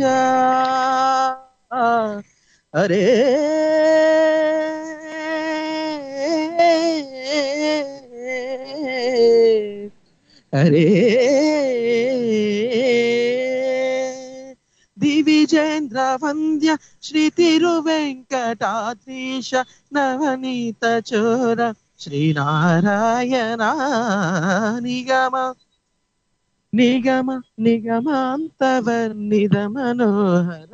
G: అరే అరే దివిజేంద్ర వంద్య శ్రీ తిరువెంకటాద్రీశ నవనీత చోర శ్రీనారాయణ నిగమ నిగమ నిగమాంతవర్ణిద మనోహర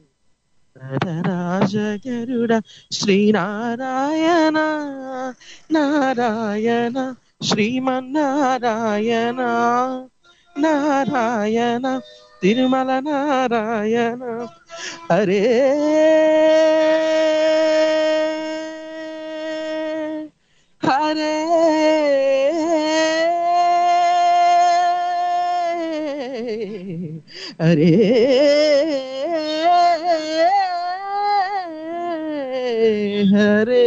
G: రాజగరుడ శ్రీనారాయణ నారాయణ శ్రీమన్నారాయణ నారాయణ తిరుమల నారాయణ హరే హరే హరే హరే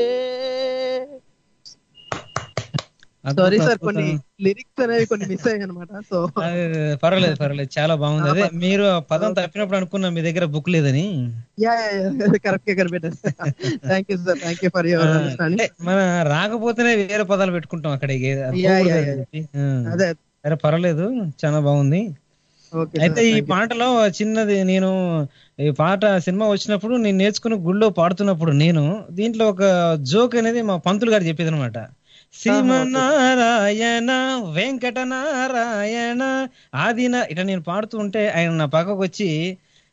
G: సారీ సార్ కొన్ని లిరిక్స్ అనేవి కొన్ని మిస్ అయ్యాయి అనమాట సో
D: అదే, పర్వాలేదు పర్వాలేదు చాలా బాగుంది అదే మీరు ఆ పదం తప్పినప్పుడు అనుకున్నా మీ దగ్గర బుక్ లేదని
G: యా కరెక్ట్ గా కనిపెట్టేస్తా thank you sir thank you for your
D: ah,
G: understanding
D: అంటే మన రాకపోతేనే వేరే పదాలు పెట్టుకుంటాం అక్కడికి అది
G: యా,
D: పోకూడదు
G: యా,
D: అని
G: యా.
D: చెప్పి. ఆ.
G: అదే
D: సరే పర్వాలేదు చాలా బాగుంది
G: ఓకే
D: అయితే ఈ పాటలో చిన్నది నేను ఈ పాట సినిమా వచ్చినప్పుడు నేను నేర్చుకున్న గుళ్ళో పాడుతున్నప్పుడు నేను దీంట్లో ఒక జోక్ అనేది మా పంతులు గారు చెప్పేది అనమాట శ్రీమన్నారాయణ వెంకట నారాయణ ఆదిన ఇట్లా నేను పాడుతూ ఉంటే ఆయన నా పక్కకు వచ్చి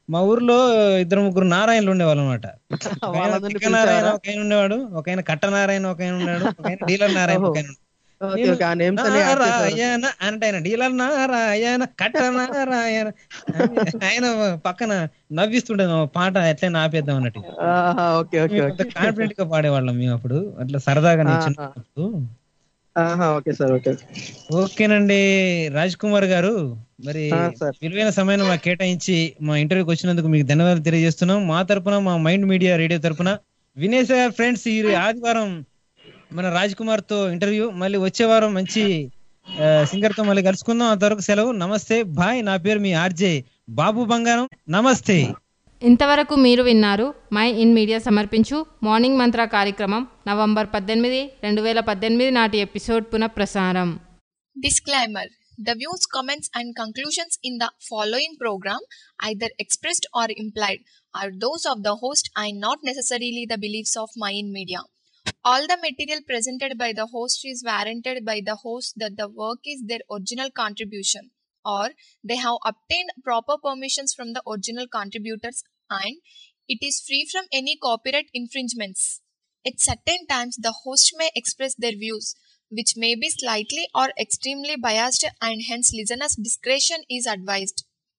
D: మా ఊర్లో ఇద్దరు ముగ్గురు నారాయణలు ఉండేవాళ్ళు అనమాట
G: వాళ్ళందరినీ
D: నారాయణ
G: పిలిచారా?
D: ఒక ఆయన ఉండేవాడు ఒక ఆయన కట్ట నారాయణ ఒక ఆయన ఉన్నాడు ఒక ఆయన డీలర్ నారాయణ ఒక ఆయన ఉన్నాడు.
G: ఓకే ఓకే ఆ నేమ్స్ అన్ని యాడ్ చేశారు
D: నారాయణ అంటే ఆయన డీలర్ నారాయణ కట్ట నారాయణ ఆయన పక్కన నవ్విస్తుండే పాట ఎట్లయినా ఆపేద్దాం అన్నట్టు
G: ఆహా, ఓకే ఓకే ఓకే
D: కాన్ఫిడెంట్ గా పాడేవాళ్ళం మేము అప్పుడు అట్లా సరదాగా నేను
G: ఆహా.
D: చిన్నప్పుడు
G: ఆహా, ఓకే సార్ ఓకే
D: ఓకేనండి రాజ్ కుమార్ గారు మరి
G: ఆ, సార్.
D: విలువైన సమయాన్ని మాకు కేటాయించి మా ఇంటర్వ్యూకి వచ్చినందుకు మీకు ధన్యవాదాలు తెలియజేస్తున్నాం మా తరపున మా మైండ్ మీడియా రేడియో తరపున వినేశ ఫ్రెండ్స్ ఈ ఆదివారం మన రాజ్ కుమార్ తో ఇంటర్వ్యూ మళ్ళీ వచ్చే వారం మంచి సింగర్ తో మళ్ళీ కలుసుకుందాం అంతవరకు సెలవు నమస్తే బాయ్ నా పేరు మీ ఆర్జే బాబు బంగారం నమస్తే
C: ఇంతవరకు మీరు విన్నారు మై ఇన్ మీడియా సమర్పించు మార్నింగ్ మంత్ర కార్యక్రమం నవంబర్ పద్దెనిమిది రెండు వేల పద్దెనిమిది నాటి ఎపిసోడ్ పునఃప్రసారం
M: Disclaimer The views, comments, and conclusions in the following program, either expressed or implied, are those of the host and not necessarily the beliefs of Mayan Media. All the material presented by the host is warranted by the host that the work is their original contribution or they have obtained proper permissions from the original contributors and it is free from any copyright infringements. At certain times, the host may express their views, which may be slightly or extremely biased, and hence listeners' discretion is advised.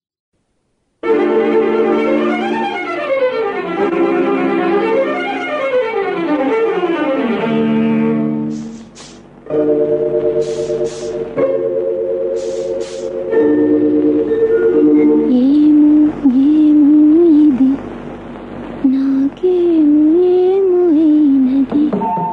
E: ఏమో ఏమో ఇది నాకేమో ఏమో అయినది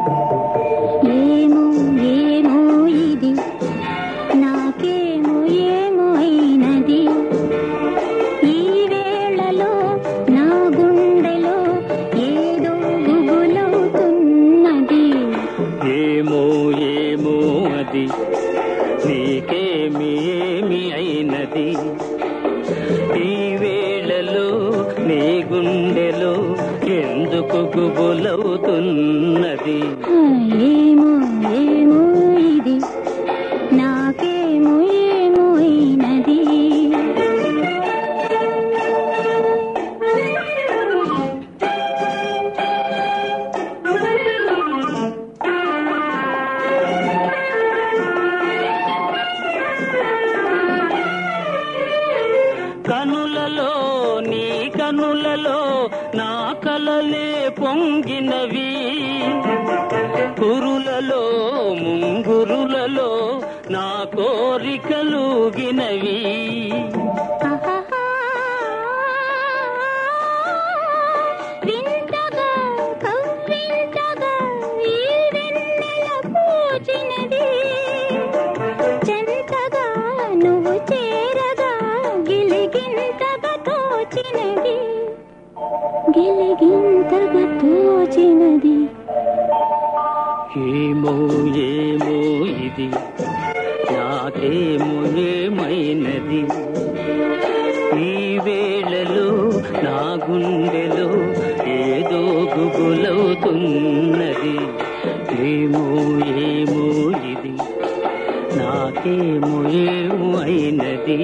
E: ఏమో ఏమో ఇది నాకేమో ఏమో అయినది ఈ వేళలో నా గుండెలో ఏదో గుబులవుతున్నది
N: ఏమో ఏమో అది నీకేమి ఏమి అయినది ఈ వేళలో నీ గుండెలో ఎందుకు గుబులవుతున్నది
E: ఏమో ఏమో ఇది నాకేమో ఏమో అయినది
N: కనులలో నీ కనులలో నా కలలే పొంగినవి కురులలో ముంగురులలో నా కోరికలుగినవి
E: వింతగా కవ్వింతగా ఈ వెన్నెల పూచినది చెంతగా నువ్వు చేరగా గిలిగింతగా తోచినది గిలిగింతగా తోచినది
N: ఏమో ఏమో ఇది నాకేమో ఏమైనది ఈ వేళలో నా గుండెలో ఏదో గుబులవుతున్నది ఏమో ఏమో ఇది నాకేమో ఏమో అయినది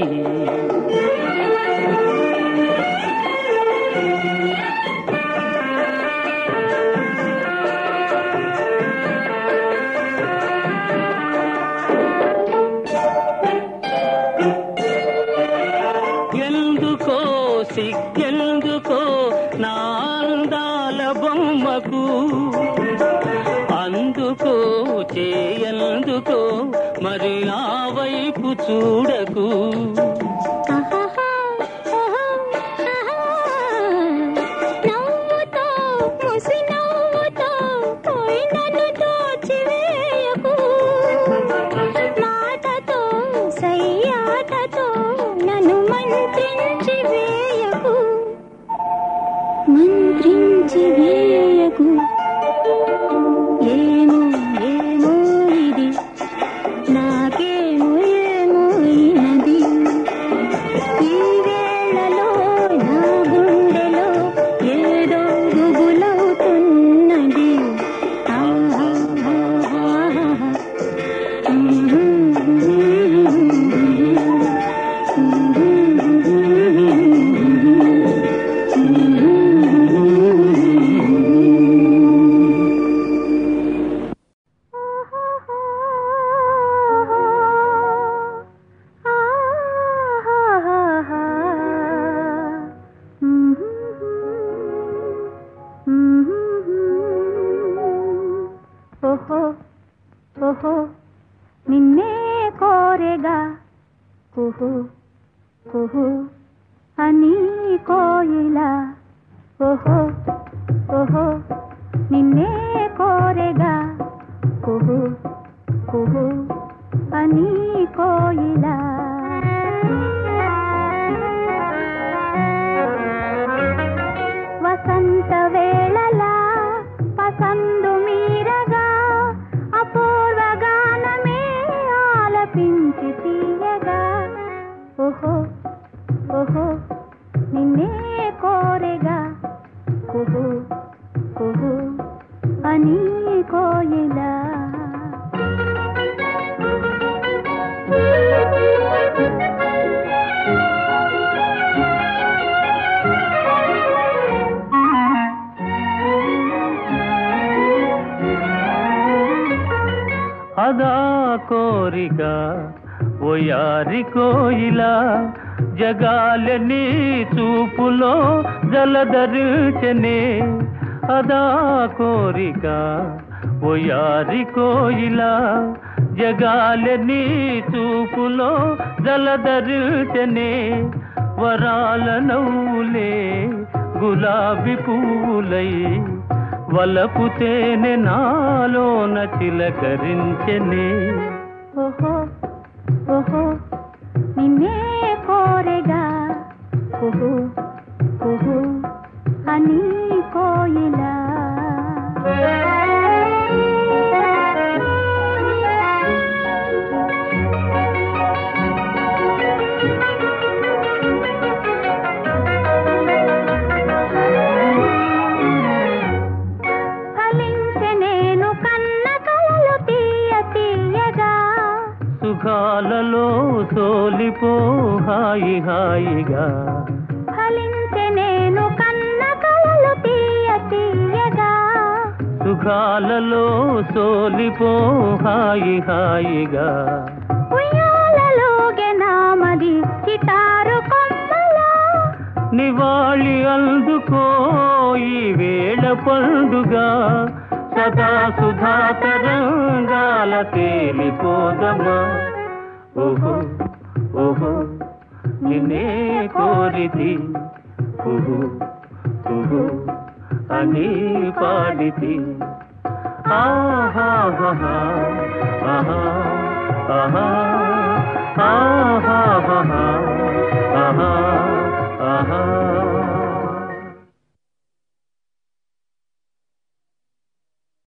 N: ఎందుకో సిగ్గెందుకో నా అందాల బొమ్మకు అందుకో చేయందుకో మరి ఆ వైపు చూడకు
E: నవ్వుతో ముసి నవ్వుతో పోయి నన్ను దోచివేయకు మాటతో సయ్యాటతో నన్ను మంత్రించి వేయకు మంత్రించి వేయకు ఏమో ఏమో ఇది నాకేమో ఏమో అయినది ఈ వేళలో నా గుండెలో ఏదో గుబులవుతున్నది ఆహా, ఆహా, ఆహా. ఓహో ఓహో నిన్నే కోరెగా కుహు కుహు అని కోయిల ఓహో ఓహో నిన్నే కోరెగా కుహు కుహు అని కోయిల వసంత వేళలా పసందు మీరగా అపూర్వ గానమే ఆలపించి తీయగా ఓహో ఓహో నిన్నే కోరెగా కుహు కుహు అని కోయిలా
N: అదా కోరిక ఓయారి కోయిల జగాలని చూపులో జలధరించనే అదా కోరిక ఓయారి కోయిల జగాలని చూపులో జలధరించనే వరాల నవ్వులే గులాబీ పువ్వులై వలపు తేనె నాలోన చిలకరించనే
E: ఓహో ఓహో నిన్నే కోరెగా కుహు కుహు అని కోయిలా ఫలించె నేను కన్న కలలు తీయ తీయగా
N: సుఖాలలో సోలిపో హాయి హాయిగా
E: ఫలించె నేను కన్న కలలు తీయ తీయగా
N: సుఖాలలో సోలిపో హాయి హాయిగా
E: ఉయ్యాలలోగే నామది చిటారు కొమ్మలా
N: నివాళి అందుకో ఈ వేళ పండుగ సదా సుధా తరంగాల తేలిపోదమా ఓహో ఓహో నిన్నే కోరితి కుహు కుహు అని పాడితి ఆహా ఆహా ఆహా ఆహా ఆహా ఆహా